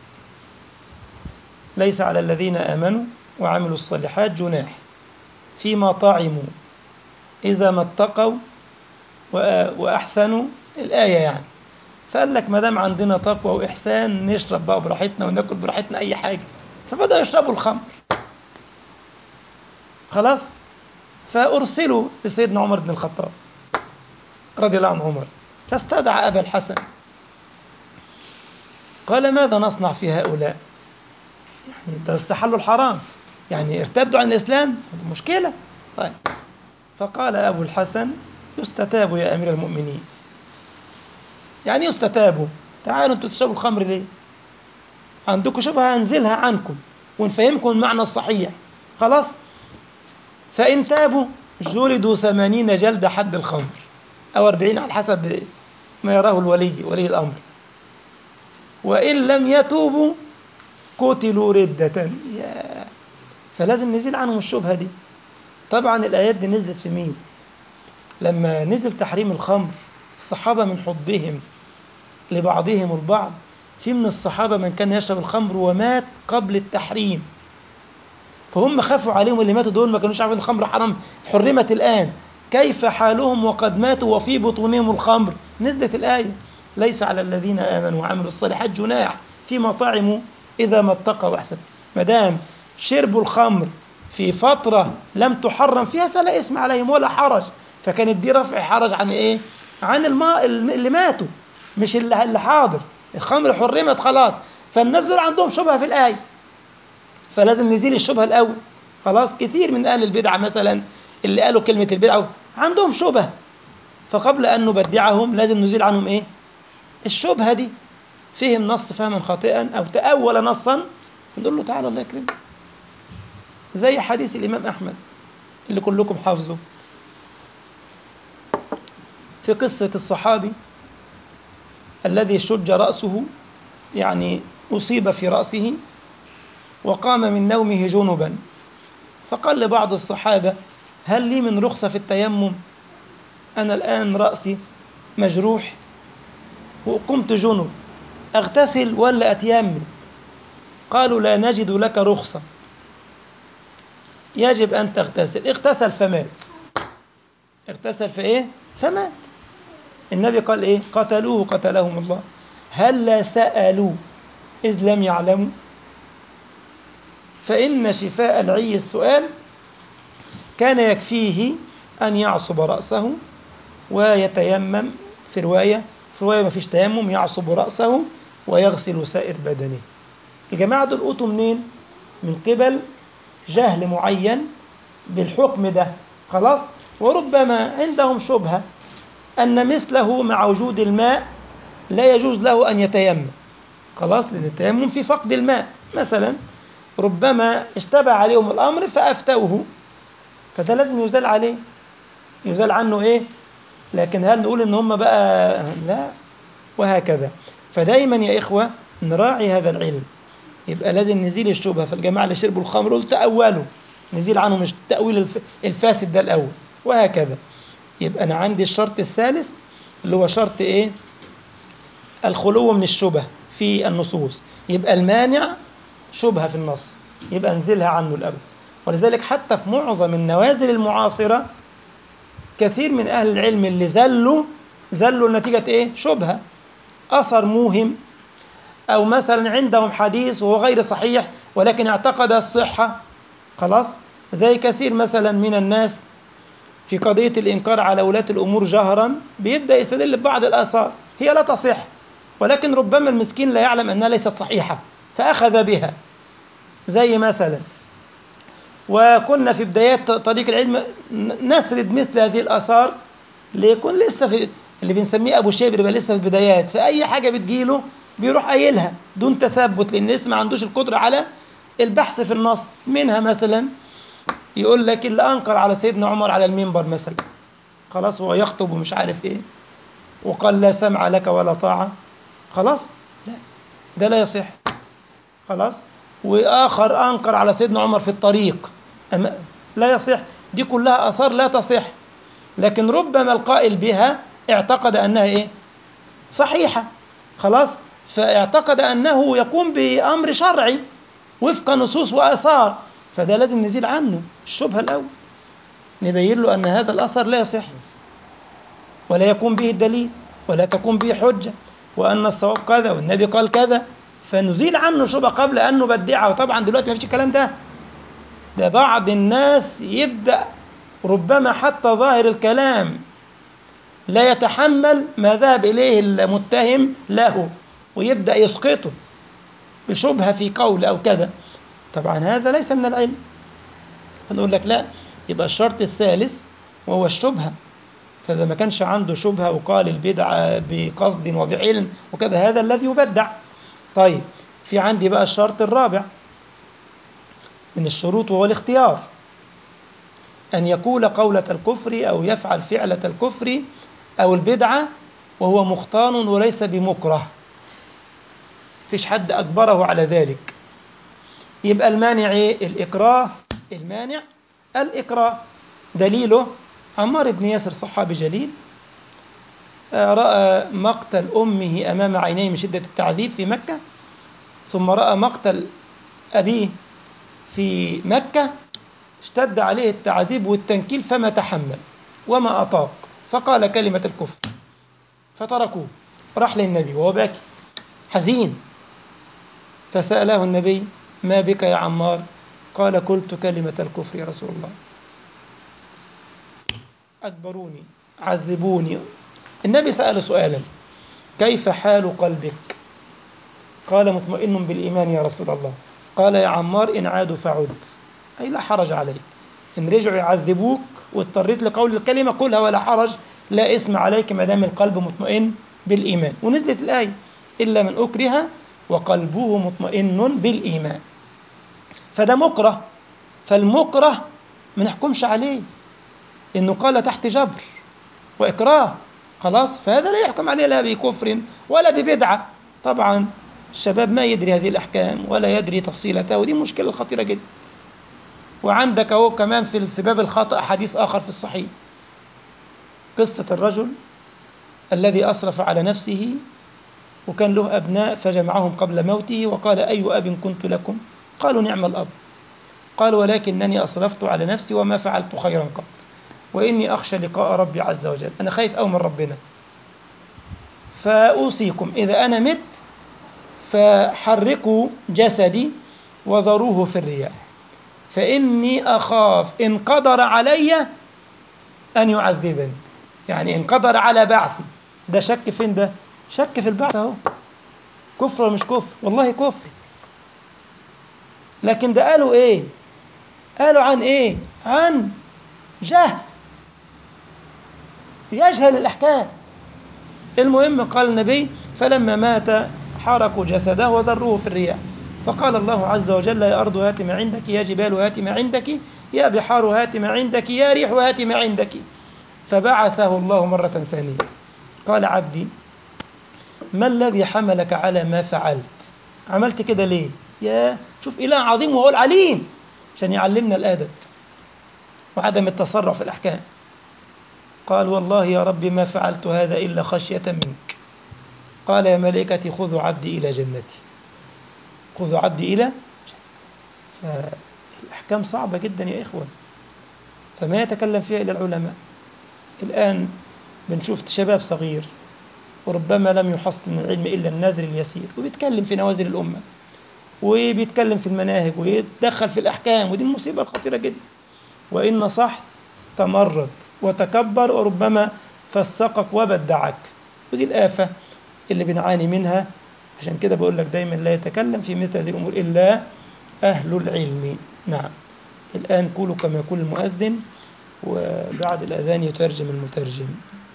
ليس على الذين آمنوا وعملوا الصالحات جناح فيما طعموا إذا ما اتقوا وأحسنوا الآية يعني فقال لك ما دام عندنا تقوى وإحسان نشرب بقى براحتنا وناكل براحتنا أي حاجة فبدأوا يشربوا الخمر خلاص فأرسلوا لسيدنا عمر بن الخطاب رضي الله عن عمر فاستدعى أبا الحسن قال ماذا نصنع في هؤلاء يعني ده استحلوا الحرام يعني ارتدوا عن الإسلام مشكلة طيب فقال أبو الحسن يستتاب يا أمير المؤمنين يعني يستتابوا تعالوا انتوا تشربوا الخمر ليه عندكم شبهة هنزلها عنكم ونفهمكم المعنى الصحيح خلاص فإن تابوا جلدوا ثمانين جلد حد الخمر أو أربعين على حسب ما يراه الولي ولي الأمر وإن لم يتوبوا قتلوا ردة يا فلازم نزيل عنهم الشبهة دي طبعا الآيات دي نزلت في مين لما نزل تحريم الخمر الصحابة من حبهم لبعضهم البعض في من الصحابة من كان يشرب الخمر ومات قبل التحريم فهم خافوا عليهم اللي ماتوا دول ما كانوش عارفين الخمر حرام حرمت الآن كيف حالهم وقد ماتوا وفي بطونهم الخمر نزلت الآية ليس على الذين آمنوا وعملوا الصالحات جناح فيما طعموا إذا ما اتقوا وأحسن ما دام شربوا الخمر في فترة لم تحرم فيها فلا اسم عليهم ولا حرج فكانت دي رفع حرج عن إيه؟ عن الماء اللي ماتوا مش اللي اللي حاضر الخمر حرمت خلاص فالناس دول عندهم شبهة في الآية فلازم نزيل الشبهة الأول خلاص كتير من أهل البدعة مثلا اللي قالوا كلمة البدعة عندهم شبهة فقبل أن نبدعهم لازم نزيل عنهم إيه الشبهة دي فهم نص فهما خاطئا أو تأول نصا نقول له تعالى الله يكرمك زي حديث الإمام أحمد اللي كلكم حافظه في قصة الصحابي الذي شج رأسه يعني أصيب في رأسه وقام من نومه جنبا فقال لبعض الصحابة هل لي من رخصة في التيمم أنا الآن رأسي مجروح وقمت جنب أغتسل ولا أتيمم قالوا لا نجد لك رخصة يجب أن تغتسل اغتسل فمات اغتسل في إيه فمات النبي قال إيه قتلوه قتلهم الله هل لا سألوا إذ لم يعلموا فإن شفاء العي السؤال كان يكفيه أن يعصب رأسه ويتيمم في رواية في رواية ما فيش تيمم يعصب رأسه ويغسل سائر بدنه الجماعة دول أوتوا منين من قبل جهل معين بالحكم ده خلاص وربما عندهم شبهة أن مثله مع وجود الماء لا يجوز له أن يتيمم خلاص لأن التيمم في فقد الماء مثلا ربما اشتبه عليهم الأمر فأفتوه فده لازم يزال عليه يزال عنه إيه لكن هل نقول إن هم بقى لا وهكذا فدايما يا إخوة نراعي هذا العلم يبقى لازم نزيل الشبهة فالجماعة اللي شربوا الخمر قلت تأولوا نزيل عنهم التأويل الفاسد ده الأول وهكذا يبقى أنا عندي الشرط الثالث اللي هو شرط إيه الخلو من الشبه في النصوص يبقى المانع شبهة في النص يبقى انزلها عنه الأول ولذلك حتى في معظم النوازل المعاصرة كثير من أهل العلم اللي زلوا زلوا نتيجة إيه شبهة أثر موهم أو مثلا عندهم حديث وهو غير صحيح ولكن اعتقد الصحة خلاص زي كثير مثلا من الناس في قضية الإنكار على ولاة الأمور جهرا بيبدأ يستدل ببعض الآثار هي لا تصح ولكن ربما المسكين لا يعلم أنها ليست صحيحة فأخذ بها زي مثلا وكنا في بدايات طريق العلم نسرد مثل هذه الآثار ليكون لسه في اللي بنسميه أبو شيب يبقى لسه في البدايات فأي حاجة بتجيله بيروح قايلها دون تثبت لأن لسه ما عندوش القدرة على البحث في النص منها مثلا يقول لك اللي أنكر على سيدنا عمر على المنبر مثلا خلاص هو يخطب ومش عارف إيه وقال لا سمع لك ولا طاعة خلاص لا ده لا يصح خلاص وآخر أنكر على سيدنا عمر في الطريق أما لا يصح دي كلها آثار لا تصح لكن ربما القائل بها اعتقد أنها إيه صحيحة خلاص فاعتقد أنه يقوم بأمر شرعي وفق نصوص وآثار فده لازم نزيل عنه الشبهة الأول نبين له أن هذا الأثر لا يصح ولا يكون به الدليل ولا تكون به حجة وأن الصواب كذا والنبي قال كذا فنزيل عنه شبهة قبل أن نبدعه وطبعا دلوقتي ما فيش الكلام ده ده بعض الناس يبدأ ربما حتى ظاهر الكلام لا يتحمل ما ذهب إليه المتهم له ويبدأ يسقطه بشبهة في قول أو كذا طبعا هذا ليس من العلم فنقول لك لا يبقى الشرط الثالث وهو الشبهة فإذا ما كانش عنده شبهة وقال البدعة بقصد وبعلم وكذا هذا الذي يبدع طيب في عندي بقى الشرط الرابع من الشروط وهو الاختيار أن يقول قولة الكفر أو يفعل فعلة الكفر أو البدعة وهو مختار وليس بمكره فيش حد أجبره على ذلك يبقى المانع إيه؟ الإكراه المانع الإكراه دليله عمار بن ياسر صحابي جليل رأى مقتل أمه أمام عينيه من شدة التعذيب في مكة ثم رأى مقتل أبيه في مكة اشتد عليه التعذيب والتنكيل فما تحمل وما أطاق فقال كلمة الكفر فتركوه راح للنبي وهو باكي حزين فسأله النبي ما بك يا عمار قال قلت كلمة الكفر يا رسول الله أجبروني عذبوني النبي سأل سؤالا كيف حال قلبك قال مطمئن بالإيمان يا رسول الله قال يا عمار إن عادوا فعد أي لا حرج عليك إن رجعوا يعذبوك واضطريت لقول الكلمة قلها ولا حرج لا اسم عليك ما دام القلب مطمئن بالإيمان ونزلت الآية إلا من أكره وقلبه مطمئن بالإيمان فده مكره فالمكره ما نحكمش عليه إنه قال تحت جبر وإكراه خلاص فهذا لا يحكم عليه لا بكفر ولا ببدعة طبعا الشباب ما يدري هذه الأحكام ولا يدري تفصيلتها ودي مشكلة خطيرة جدا وعندك اهو كمان في في باب الخطأ حديث آخر في الصحيح قصة الرجل الذي أسرف على نفسه وكان له أبناء فجمعهم قبل موته وقال أي أب كنت لكم قالوا نعم الأب قال ولكنني أسرفت على نفسي وما فعلت خيرا قط وإني أخشى لقاء ربي عز وجل أنا خايف أوي من ربنا فأوصيكم إذا أنا مت فحركوا جسدي وذروه في الرياح فإني أخاف إن قدر علي أن يعذبني يعني إن قدر على بعثي ده شك فين ده شك في البعث أهو كفر ولا مش كفر والله كفر لكن ده قالوا إيه قالوا عن إيه عن جهل يجهل الأحكام المهم قال النبي فلما مات حركوا جسده وذروه في الرياح فقال الله عز وجل يا أرض هات ما عندك يا جبال هات ما عندك يا بحار هات ما عندك يا ريح هات ما عندك فبعثه الله مرة ثانية قال عبدي ما الذي حملك على ما فعلت عملت كده ليه يا شوف إله عظيم وهو العليم عشان يعلمنا الأدب وعدم التسرع في الأحكام قال والله يا رب ما فعلت هذا إلا خشية منك قال يا ملائكتي خذوا عبدي إلى جنتي خذوا عبدي إلى فالأحكام صعبة جدا يا إخوة فما يتكلم فيها إلا العلماء الآن بنشوف شباب صغير وربما لم يحصل من العلم إلا النذر اليسير وبيتكلم في نوازل الأمة وبيتكلم في المناهج ويتدخل في الأحكام ودي المصيبة الخطيرة جدا وإن نصحت استمرت وتكبر وربما فسقك وبدعك ودي الآفة اللي بنعاني منها عشان كده بقول لك دايما لا يتكلم في مثل هذه الأمور إلا أهل العلم نعم الآن قولوا كما يقول المؤذن وبعد الأذان يترجم المترجم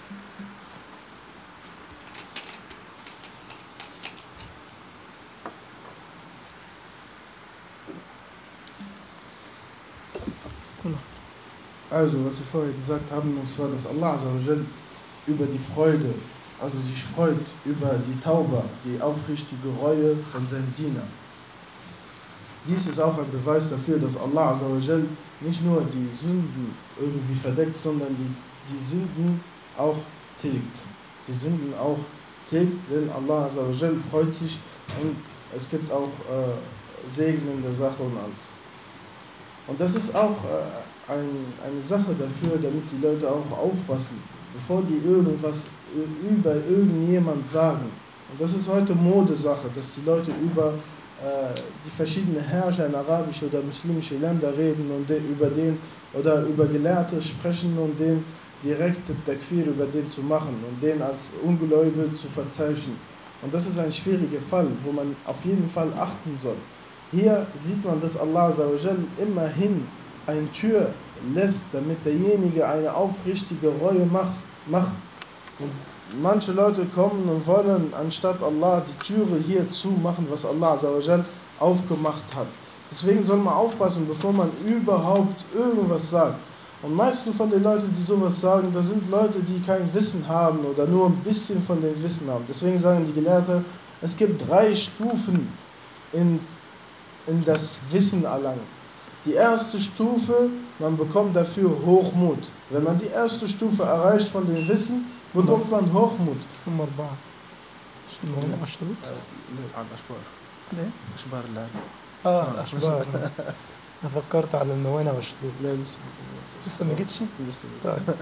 Also, was wir vorher gesagt haben, und zwar, dass Allah Azzawajal über die Freude, also sich freut über die Tauber, die aufrichtige Reue von seinen Dienern. Dies ist auch ein Beweis dafür, dass Allah Azzawajal nicht nur die Sünden irgendwie verdeckt, sondern die, die Sünden auch tilgt. Die Sünden auch tilgt, denn Allah Azzawajal freut sich und es gibt auch äh, segnende Sache und alles. Und das ist auch äh, ein, eine Sache dafür, damit die Leute auch aufpassen, bevor die irgendwas über irgendjemand sagen. Und das ist heute Modesache, dass die Leute über äh, die verschiedenen Herrscher in arabische oder muslimische Länder reden und den, über den oder über Gelehrte sprechen und den direkt Takfir über den zu machen und den als Ungläubig zu verzeichnen. Und das ist ein schwieriger Fall, wo man auf jeden Fall achten soll. Hier sieht man, dass Allah immerhin eine Tür lässt, damit derjenige eine aufrichtige Reue macht, macht. Und manche Leute kommen und wollen anstatt Allah die Türe hier zumachen, was Allah Azzawajal aufgemacht hat. Deswegen soll man aufpassen, bevor man überhaupt irgendwas sagt. Und meisten von den Leuten, die sowas sagen, das sind Leute, die kein Wissen haben oder nur ein bisschen von dem Wissen haben. Deswegen sagen die Gelehrten, es gibt drei Stufen in, in das Wissen erlangen. Die erste Stufe, man bekommt dafür Hochmut. Wenn man die erste Stufe erreicht von dem Wissen, bekommt man Hochmut. ثم أربعة شنو هو الشروط؟ على الاشبار ليه؟ اشبار اللعب اه الأشبار أنا فكرت على الموانع والشروط لا لسه لسه ما جيتش؟ لسه طيب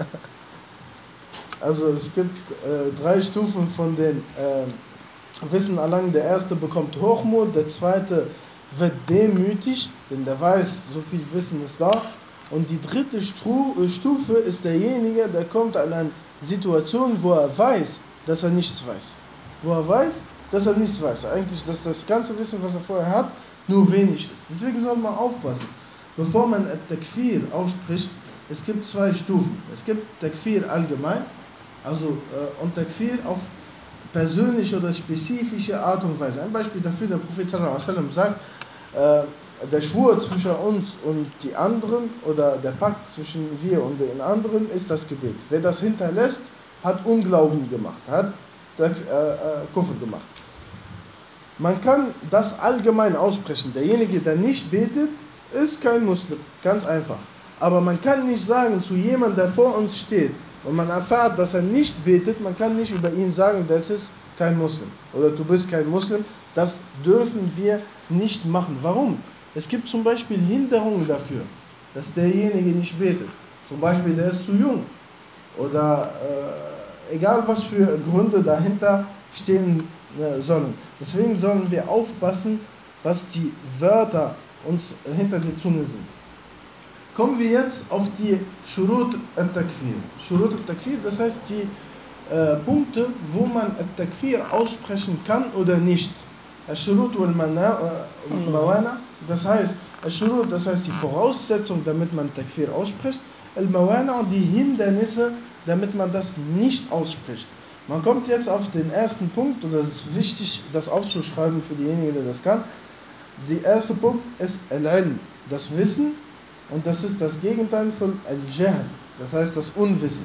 Also es gibt äh, drei Stufen von den äh, Wissen erlangen. Der erste bekommt Hochmut, der zweite wird demütig, denn der weiß, so viel Wissen ist da. Und die dritte Stru äh, Stufe ist derjenige, der kommt an eine Situation, wo er weiß, dass er nichts weiß. Wo er weiß, dass er nichts weiß. Eigentlich, dass das ganze Wissen, was er vorher hat, nur wenig ist. Deswegen soll man aufpassen. Bevor man Takfir ausspricht, es gibt zwei Stufen. Es gibt Takfir allgemein, also äh, und Takfir auf persönliche oder spezifische Art und Weise. Ein Beispiel dafür, der Prophet sallallahu alaihi wasallam sagt, äh, der Schwur zwischen uns und die anderen oder der Pakt zwischen wir und den anderen ist das Gebet. Wer das hinterlässt, hat Unglauben gemacht, hat äh, äh, Kufr gemacht. Man kann das allgemein aussprechen. Derjenige, der nicht betet, ist kein Muslim. Ganz einfach. Aber man kann nicht sagen zu jemandem, der vor uns steht und man erfährt, dass er nicht betet, man kann nicht über ihn sagen, das ist kein Muslim oder du bist kein Muslim. Das dürfen wir nicht machen. Warum? Es gibt zum Beispiel Hinderungen dafür, dass derjenige nicht betet. Zum Beispiel, der ist zu jung oder äh, egal was für Gründe dahinter stehen äh, sollen. Deswegen sollen wir aufpassen, was die Wörter uns hinter der Zunge sind. Kommen wir jetzt auf die Shurut al-Takfir. Shurut al-Takfir, das heißt die äh, Punkte, wo man al-Takfir aussprechen kann oder nicht. Al-Shurut wal-Mawana, das heißt, Al-Shurut, das heißt die Voraussetzung, damit man Takfir ausspricht. Al-Mawana und die Hindernisse, damit man das nicht ausspricht. Man kommt jetzt auf den ersten Punkt, und das ist wichtig, das aufzuschreiben für diejenigen, die das kann. Der erste Punkt ist Al-Ilm, das Wissen, und das ist das Gegenteil von Al-Jahl, das heißt das Unwissen.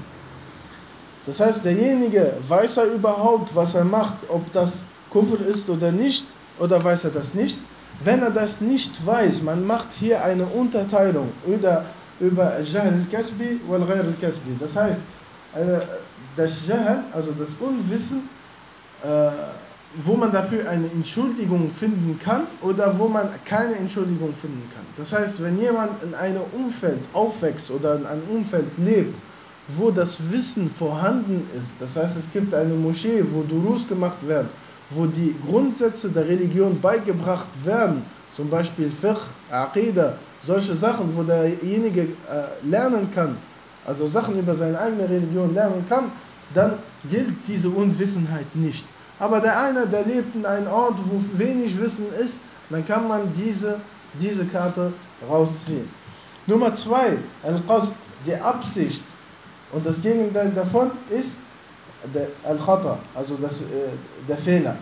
Das heißt, derjenige weiß er überhaupt, was er macht, ob das Kufr ist oder nicht, oder weiß er das nicht. Wenn er das nicht weiß, man macht hier eine Unterteilung über, über Al-Jahl al-Kasbi wal Ghair al-Kasbi. Das heißt, äh, das Jahl, also das Unwissen, äh, wo man dafür eine Entschuldigung finden kann oder wo man keine Entschuldigung finden kann. Das heißt, wenn jemand in einem Umfeld aufwächst oder in einem Umfeld lebt, wo das Wissen vorhanden ist, das heißt, es gibt eine Moschee, wo Durus gemacht werden, wo die Grundsätze der Religion beigebracht werden, zum Beispiel Fiqh, Aqidah, solche Sachen, wo derjenige äh, lernen kann, also Sachen über seine eigene Religion lernen kann, dann gilt diese Unwissenheit nicht. Aber der eine, der lebt in einem Ort, wo wenig Wissen ist, dann kann man diese, diese Karte rausziehen. Nummer zwei, Al-Qasd, die Absicht. Und das Gegenteil davon ist der Al-Khata, also das, äh, der Fehler.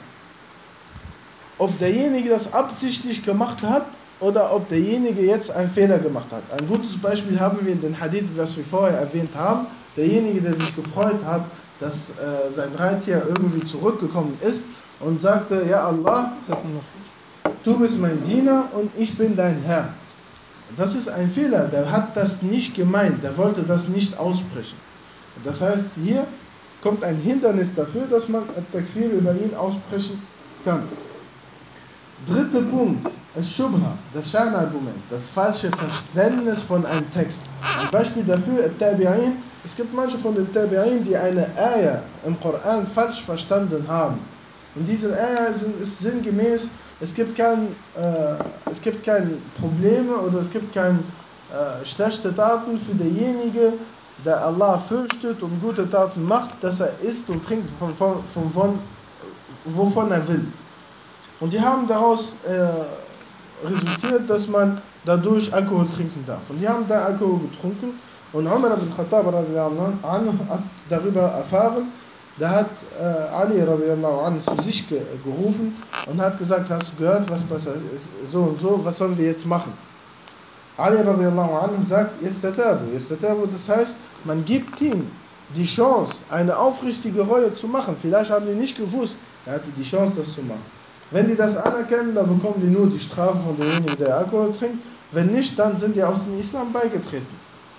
Ob derjenige das absichtlich gemacht hat oder ob derjenige jetzt einen Fehler gemacht hat. Ein gutes Beispiel haben wir in den Hadith, was wir vorher erwähnt haben. Derjenige, der sich gefreut hat, dass äh, sein Reittier irgendwie zurückgekommen ist und sagte, ja Allah, du bist mein Diener und ich bin dein Herr. Das ist ein Fehler, der hat das nicht gemeint, der wollte das nicht aussprechen. Das heißt, hier kommt ein Hindernis dafür, dass man Takfir über ihn aussprechen kann. Dritter Punkt, das Shubha, das Scheinargument, das falsche Verständnis von einem Text. Ein Beispiel dafür, Tabi'in, es gibt manche von den Tabi'in, die eine Ayah im Koran falsch verstanden haben. Und diese Ayah sind, ist sinngemäß, es gibt kein, äh, es gibt keine Probleme oder es gibt keine äh, schlechte Taten für denjenigen, der Allah fürchtet und gute Taten macht, dass er isst und trinkt von, von, von, von wovon er will. Und die haben daraus äh, resultiert, dass man dadurch Alkohol trinken darf. Und die haben da Alkohol getrunken und Umar ibn Khattab radiallahu anhu hat darüber erfahren, da hat äh, Ali radiallahu anhu zu sich ge gerufen und hat gesagt, hast du gehört, was passiert ist, so und so, was sollen wir jetzt machen? Ali radiallahu anhu sagt, Istatabu. Istatabu, das heißt, man gibt ihm die Chance, eine aufrichtige Reue zu machen. Vielleicht haben die nicht gewusst, er hatte die Chance, das zu machen. Wenn die das anerkennen, dann bekommen die nur die Strafe von demjenigen, der Alkohol trinkt. Wenn nicht, dann sind die aus dem Islam beigetreten.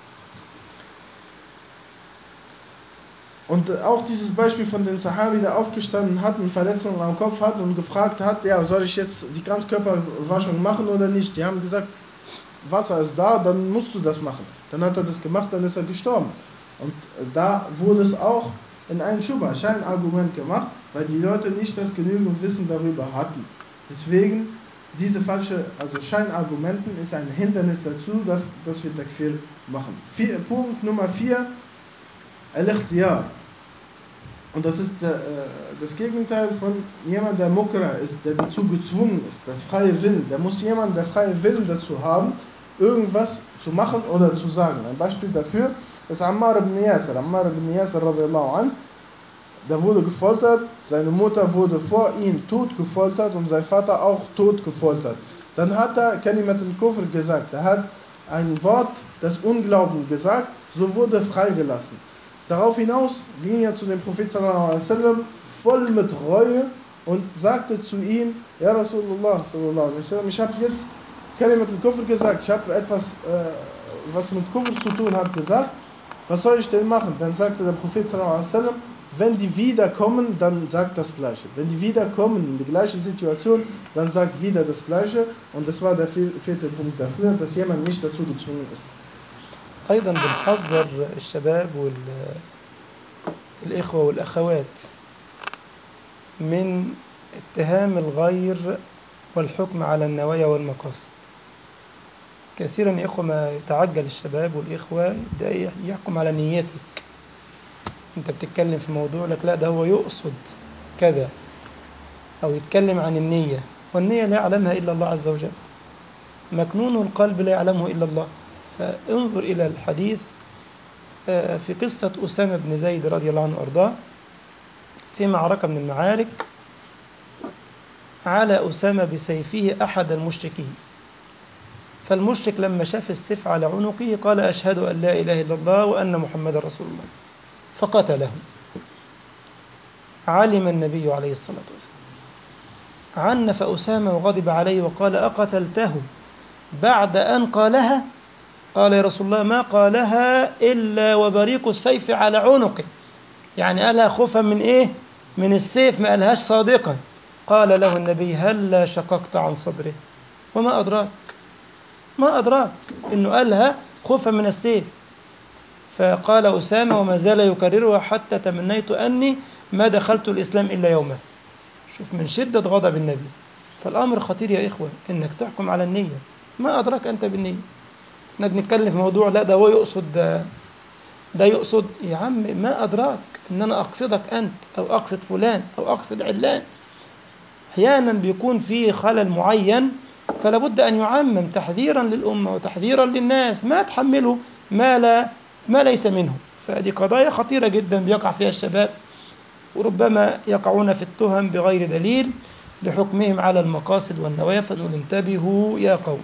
Und auch dieses Beispiel von den Sahabi, der aufgestanden hat und Verletzungen am Kopf hat und gefragt hat, ja, soll ich jetzt die Ganzkörperwaschung machen oder nicht? Die haben gesagt, Wasser ist da, dann musst du das machen. Dann hat er das gemacht, dann ist er gestorben. Und da wurde es auch in ein Schuba, Scheinargument gemacht, weil die Leute nicht das genügend Wissen darüber hatten. Deswegen, diese falsche, also Scheinargumenten ist ein Hindernis dazu, dass, dass wir Takfir machen. Vier, Punkt Nummer 4, Al-Ikhtiyar. Und das ist der, das Gegenteil von jemand, der Mukra ist, der dazu gezwungen ist, das freie Willen. Der muss jemand, der freie Willen dazu haben, irgendwas zu machen oder zu sagen. Ein Beispiel dafür ist Ammar ibn Yasir. Ammar ibn Yasir radiallahu an, der wurde gefoltert, seine Mutter wurde vor ihm tot gefoltert und sein Vater auch tot gefoltert. Dann hat er Kalimat al-Kufr gesagt, er hat ein Wort des Unglauben gesagt, so wurde er freigelassen. Darauf hinaus ging er zu dem Prophet sallallahu alaihi wasallam voll mit Reue und sagte zu ihm, Ja Rasulullah sallallahu alaihi wasallam, ich habe jetzt Kalimat al-Kufr gesagt, ich habe etwas, äh, was mit Kufr zu tun hat, gesagt, was soll ich denn machen? Dann sagte der Prophet sallallahu alaihi wasallam, wenn die wiederkommen, dann sagt das Gleiche. Wenn die wiederkommen in die gleiche Situation, dann sagt wieder das Gleiche. Und das war der vierte Punkt dafür, dass jemand nicht dazu gezwungen ist. أيضا بنحذر الشباب والإخوة والأخوات من اتهام الغير والحكم على النوايا والمقاصد كثيرا يا إخوة ما يتعجل الشباب والإخوة يبدأ يحكم على نيتك أنت بتتكلم في موضوع لك لا ده هو يقصد كذا أو يتكلم عن النية والنية لا يعلمها إلا الله عز وجل مكنون القلب لا يعلمه إلا الله فانظر إلى الحديث في قصة أسامة بن زيد رضي الله عنه وأرضاه في معركة من المعارك على أسامة بسيفه أحد المشركين فالمشرك لما شاف السيف على عنقه قال أشهد أن لا إله إلا الله وأن محمد رسول الله فقتله علم النبي عليه الصلاة والسلام عنف أسامة وغضب عليه وقال أقتلته بعد أن قالها قال يا رسول الله ما قالها إلا وبريق السيف على عنقه يعني قالها خوفا من إيه من السيف ما قالهاش صادقا قال له النبي هلا شققت عن صدره وما أدراك ما أدراك إنه قالها خوفا من السيف فقال أسامة وما زال يكررها حتى تمنيت أني ما دخلت الإسلام إلا يوما شوف من شدة غضب النبي فالأمر خطير يا إخوة إنك تحكم على النية ما أدراك أنت بالنية احنا بنتكلم في موضوع لا ده هو يقصد ده, ده يقصد يا عم ما أدراك إن أنا أقصدك أنت أو أقصد فلان أو أقصد علان أحيانا بيكون في خلل معين فلا بد أن يعمم تحذيرا للأمة وتحذيرا للناس ما تحملوا ما لا ما ليس منه فهذه قضايا خطيرة جدا بيقع فيها الشباب وربما يقعون في التهم بغير دليل لحكمهم على المقاصد والنوايا فنقول انتبهوا يا قوم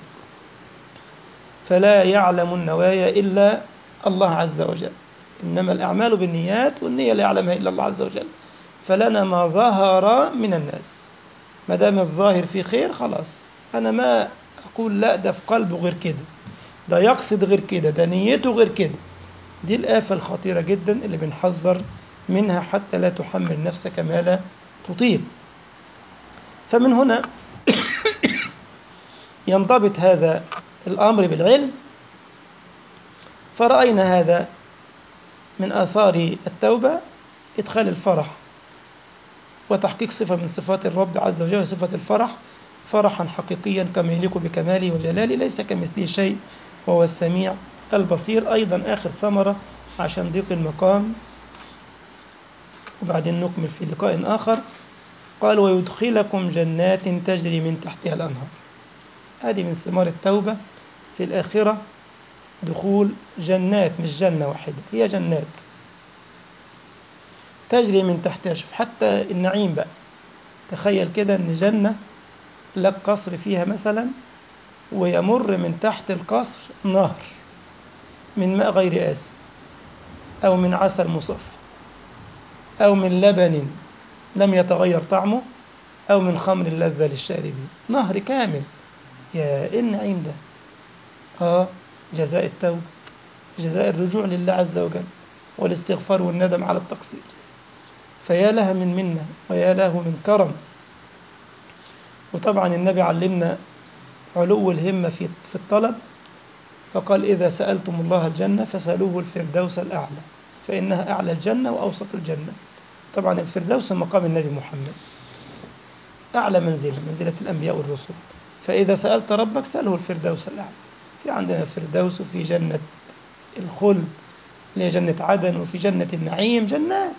فلا يعلم النوايا إلا الله عز وجل إنما الأعمال بالنيات والنية لا يعلمها إلا الله عز وجل فلنا ما ظهر من الناس ما دام الظاهر فيه خير خلاص أنا ما أقول لا ده في قلبه غير كده ده يقصد غير كده ده نيته غير كده دي الآفة الخطيرة جدا اللي بنحذر منها حتى لا تحمل نفسك ما لا تطيق فمن هنا ينضبط هذا الأمر بالعلم فرأينا هذا من آثار التوبة إدخال الفرح وتحقيق صفة من صفات الرب عز وجل صفة الفرح فرحا حقيقيا كما يليق بكماله وجلاله ليس كمثله شيء وهو السميع البصير أيضا آخر ثمرة عشان ضيق المقام وبعدين نكمل في لقاء آخر قال ويدخلكم جنات تجري من تحتها الأنهار هذه من ثمار التوبة في الآخرة دخول جنات مش جنة واحدة هي جنات تجري من تحتها شوف حتى النعيم بقى تخيل كده ان جنة لك قصر فيها مثلا ويمر من تحت القصر نهر من ماء غير آسن أو من عسل مصفى أو من لبن لم يتغير طعمه أو من خمر لذة للشاربين نهر كامل يا إيه النعيم ده آه جزاء التوبة جزاء الرجوع لله عز وجل والاستغفار والندم على التقصير فيا لها من منة ويا له من كرم وطبعا النبي علمنا علو الهمة في في الطلب فقال إذا سألتم الله الجنة فسألوه الفردوس الأعلى فإنها أعلى الجنة وأوسط الجنة طبعا الفردوس مقام النبي محمد أعلى منزلة منزلة الأنبياء والرسل فإذا سألت ربك سأله الفردوس الأعلى في عندنا الفردوس وفي جنة الخلد اللي هي جنة عدن وفي جنة النعيم جنات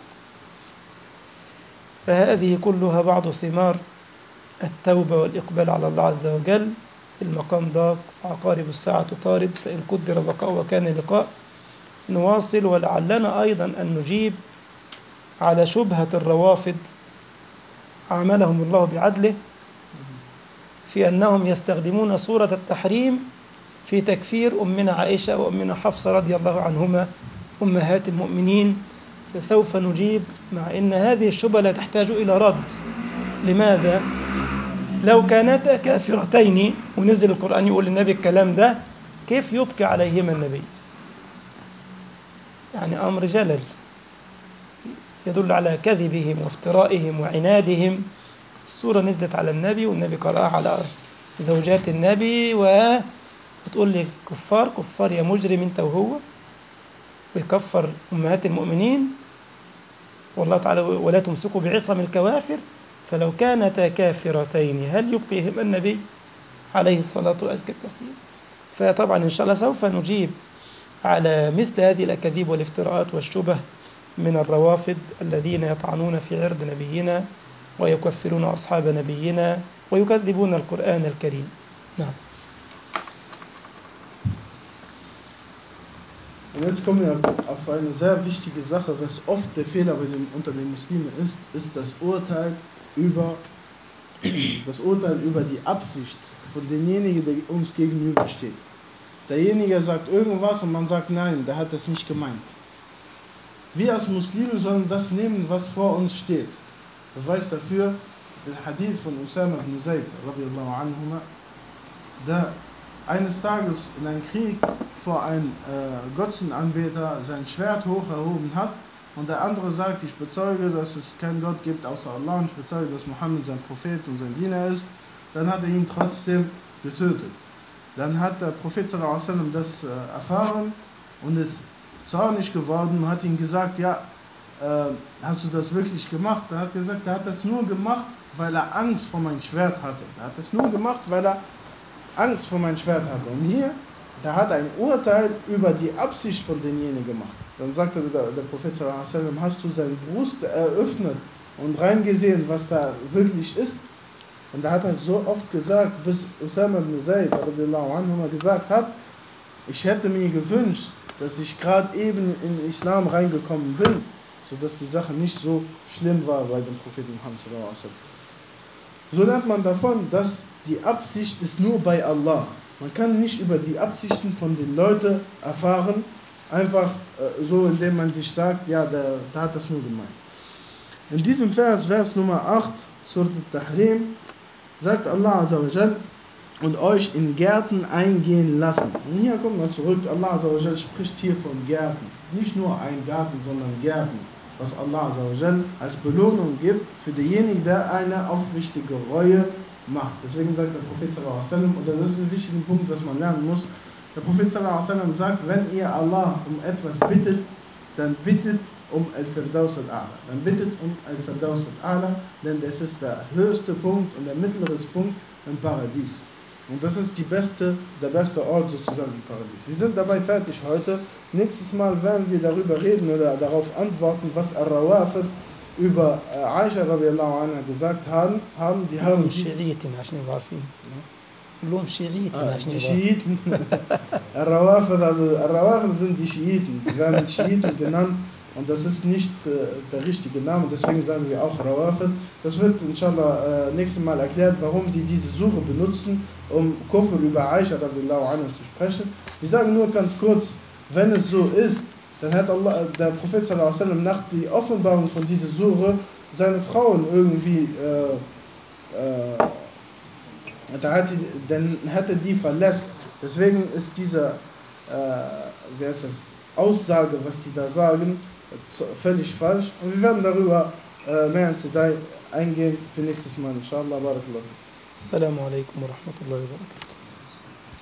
فهذه كلها بعض ثمار التوبة والإقبال على الله عز وجل المقام ضاق عقارب الساعة تطارد فإن قدر بقاء وكان لقاء نواصل ولعلنا أيضا أن نجيب على شبهة الروافض عاملهم الله بعدله في أنهم يستخدمون صورة التحريم في تكفير أمنا عائشة وأمنا حفصة رضي الله عنهما أمهات المؤمنين فسوف نجيب مع أن هذه الشبهة لا تحتاج إلى رد لماذا؟ لو كانتا كافرتين ونزل القرآن يقول للنبي الكلام ده كيف يبكي عليهما النبي يعني أمر جلل يدل على كذبهم وافترائهم وعنادهم السورة نزلت على النبي والنبي قرأها على زوجات النبي وتقول لي كفار كفار يا مجرم انت وهو ويكفر أمهات المؤمنين والله تعالى ولا تمسكوا بعصم الكوافر فلو كانتا كافرتين هل يبقيهم النبي عليه الصلاة وأزكى التسليم فطبعا إن شاء الله سوف نجيب على مثل هذه الأكاذيب والافتراءات والشبه من الروافض الذين يطعنون في عرض نبينا ويكفرون أصحاب نبينا ويكذبون القرآن الكريم نعم Und jetzt kommen wir auf eine sehr wichtige Sache, was oft der Fehler bei den, unter den Muslimen ist, ist das Urteil über das Urteil über die Absicht von demjenigen, der uns gegenübersteht. Derjenige sagt irgendwas und man sagt nein, der hat das nicht gemeint. Wir als Muslime sollen das nehmen, was vor uns steht. Beweis dafür der Hadith von Usama ibn Zayd, radiallahu anhuma, der eines Tages in einem Krieg vor einem äh, Götzenanbeter sein Schwert hoch erhoben hat und der andere sagt, ich bezeuge, dass es keinen Gott gibt außer Allah und ich bezeuge, dass Mohammed sein Prophet und sein Diener ist, dann hat er ihn trotzdem getötet. Dann hat der Prophet sallam, das äh, erfahren und ist zornig geworden und hat ihm gesagt, ja, äh, hast du das wirklich gemacht? Er hat gesagt, er hat das nur gemacht, weil er Angst vor meinem Schwert hatte. Er hat das nur gemacht, weil er Angst vor meinem Schwert hatte. Und hier, da hat er ein Urteil über die Absicht von denjenigen gemacht. Dann sagte der, der Prophet sallam, hast du seine Brust eröffnet und reingesehen, was da wirklich ist? Und da hat er so oft gesagt, bis Usama ibn Zayd anhu, gesagt hat, ich hätte mir gewünscht, dass ich gerade eben in den Islam reingekommen bin, sodass die Sache nicht so schlimm war bei dem Propheten Muhammad. So lernt man davon, dass die Absicht ist nur bei Allah. Man kann nicht über die Absichten von den Leuten erfahren, einfach äh, so, indem man sich sagt, ja, der, der hat das nur gemeint. In diesem Vers, Vers Nummer 8, Surat al-Tahrim, sagt Allah Azzawajal, und euch in Gärten eingehen lassen. Und hier kommt man zurück, Allah Azzawajal spricht hier von Gärten. Nicht nur ein Garten, sondern Gärten. Was Allah Azzawajal als Belohnung gibt für denjenigen, der eine aufrichtige Reue macht. Deswegen sagt der Prophet sallam, und das ist ein wichtiger Punkt, was man lernen muss. Der Prophet sallam sagt, wenn ihr Allah um etwas bittet, dann bittet um Al-Firdaus al-A'la. Dann bittet um Al-Firdaus al-A'la, denn das ist der höchste Punkt und der mittlere Punkt im Paradies. Und das ist die beste, der beste Ort sozusagen im Paradies. Wir sind dabei fertig heute. Nächstes Mal werden wir darüber reden oder darauf antworten, was Ar-Rawafid über Aisha radiallahu anha gesagt haben. haben die haben شيعية عشان نبقى عارفين كلهم شيعيت Ah, عشان die يبقى- Schiiten, Al-Rawafid, also Al-Rawafid sind die Schiiten, die werden Schiiten genannt und das ist nicht äh, der richtige Name, deswegen sagen wir auch Rawafid. Das wird inshallah äh, nächstes Mal erklärt, warum die diese Suche benutzen, um Kufr über Aisha radiallahu anha zu sprechen. Wir sagen nur ganz kurz, wenn es so ist, dann hat Allah, der Prophet sallallahu alaihi wasallam nach der Offenbarung von dieser Suche seine Frauen irgendwie äh, äh, da hat die, dann hat er die verlässt. Deswegen ist diese äh, wie heißt das, Aussage, was die da sagen, z- völlig falsch. Und wir werden darüber äh, mehr ins Detail eingehen für nächstes Mal. Inshallah, barakallah. السلام عليكم ورحمة الله وبركاته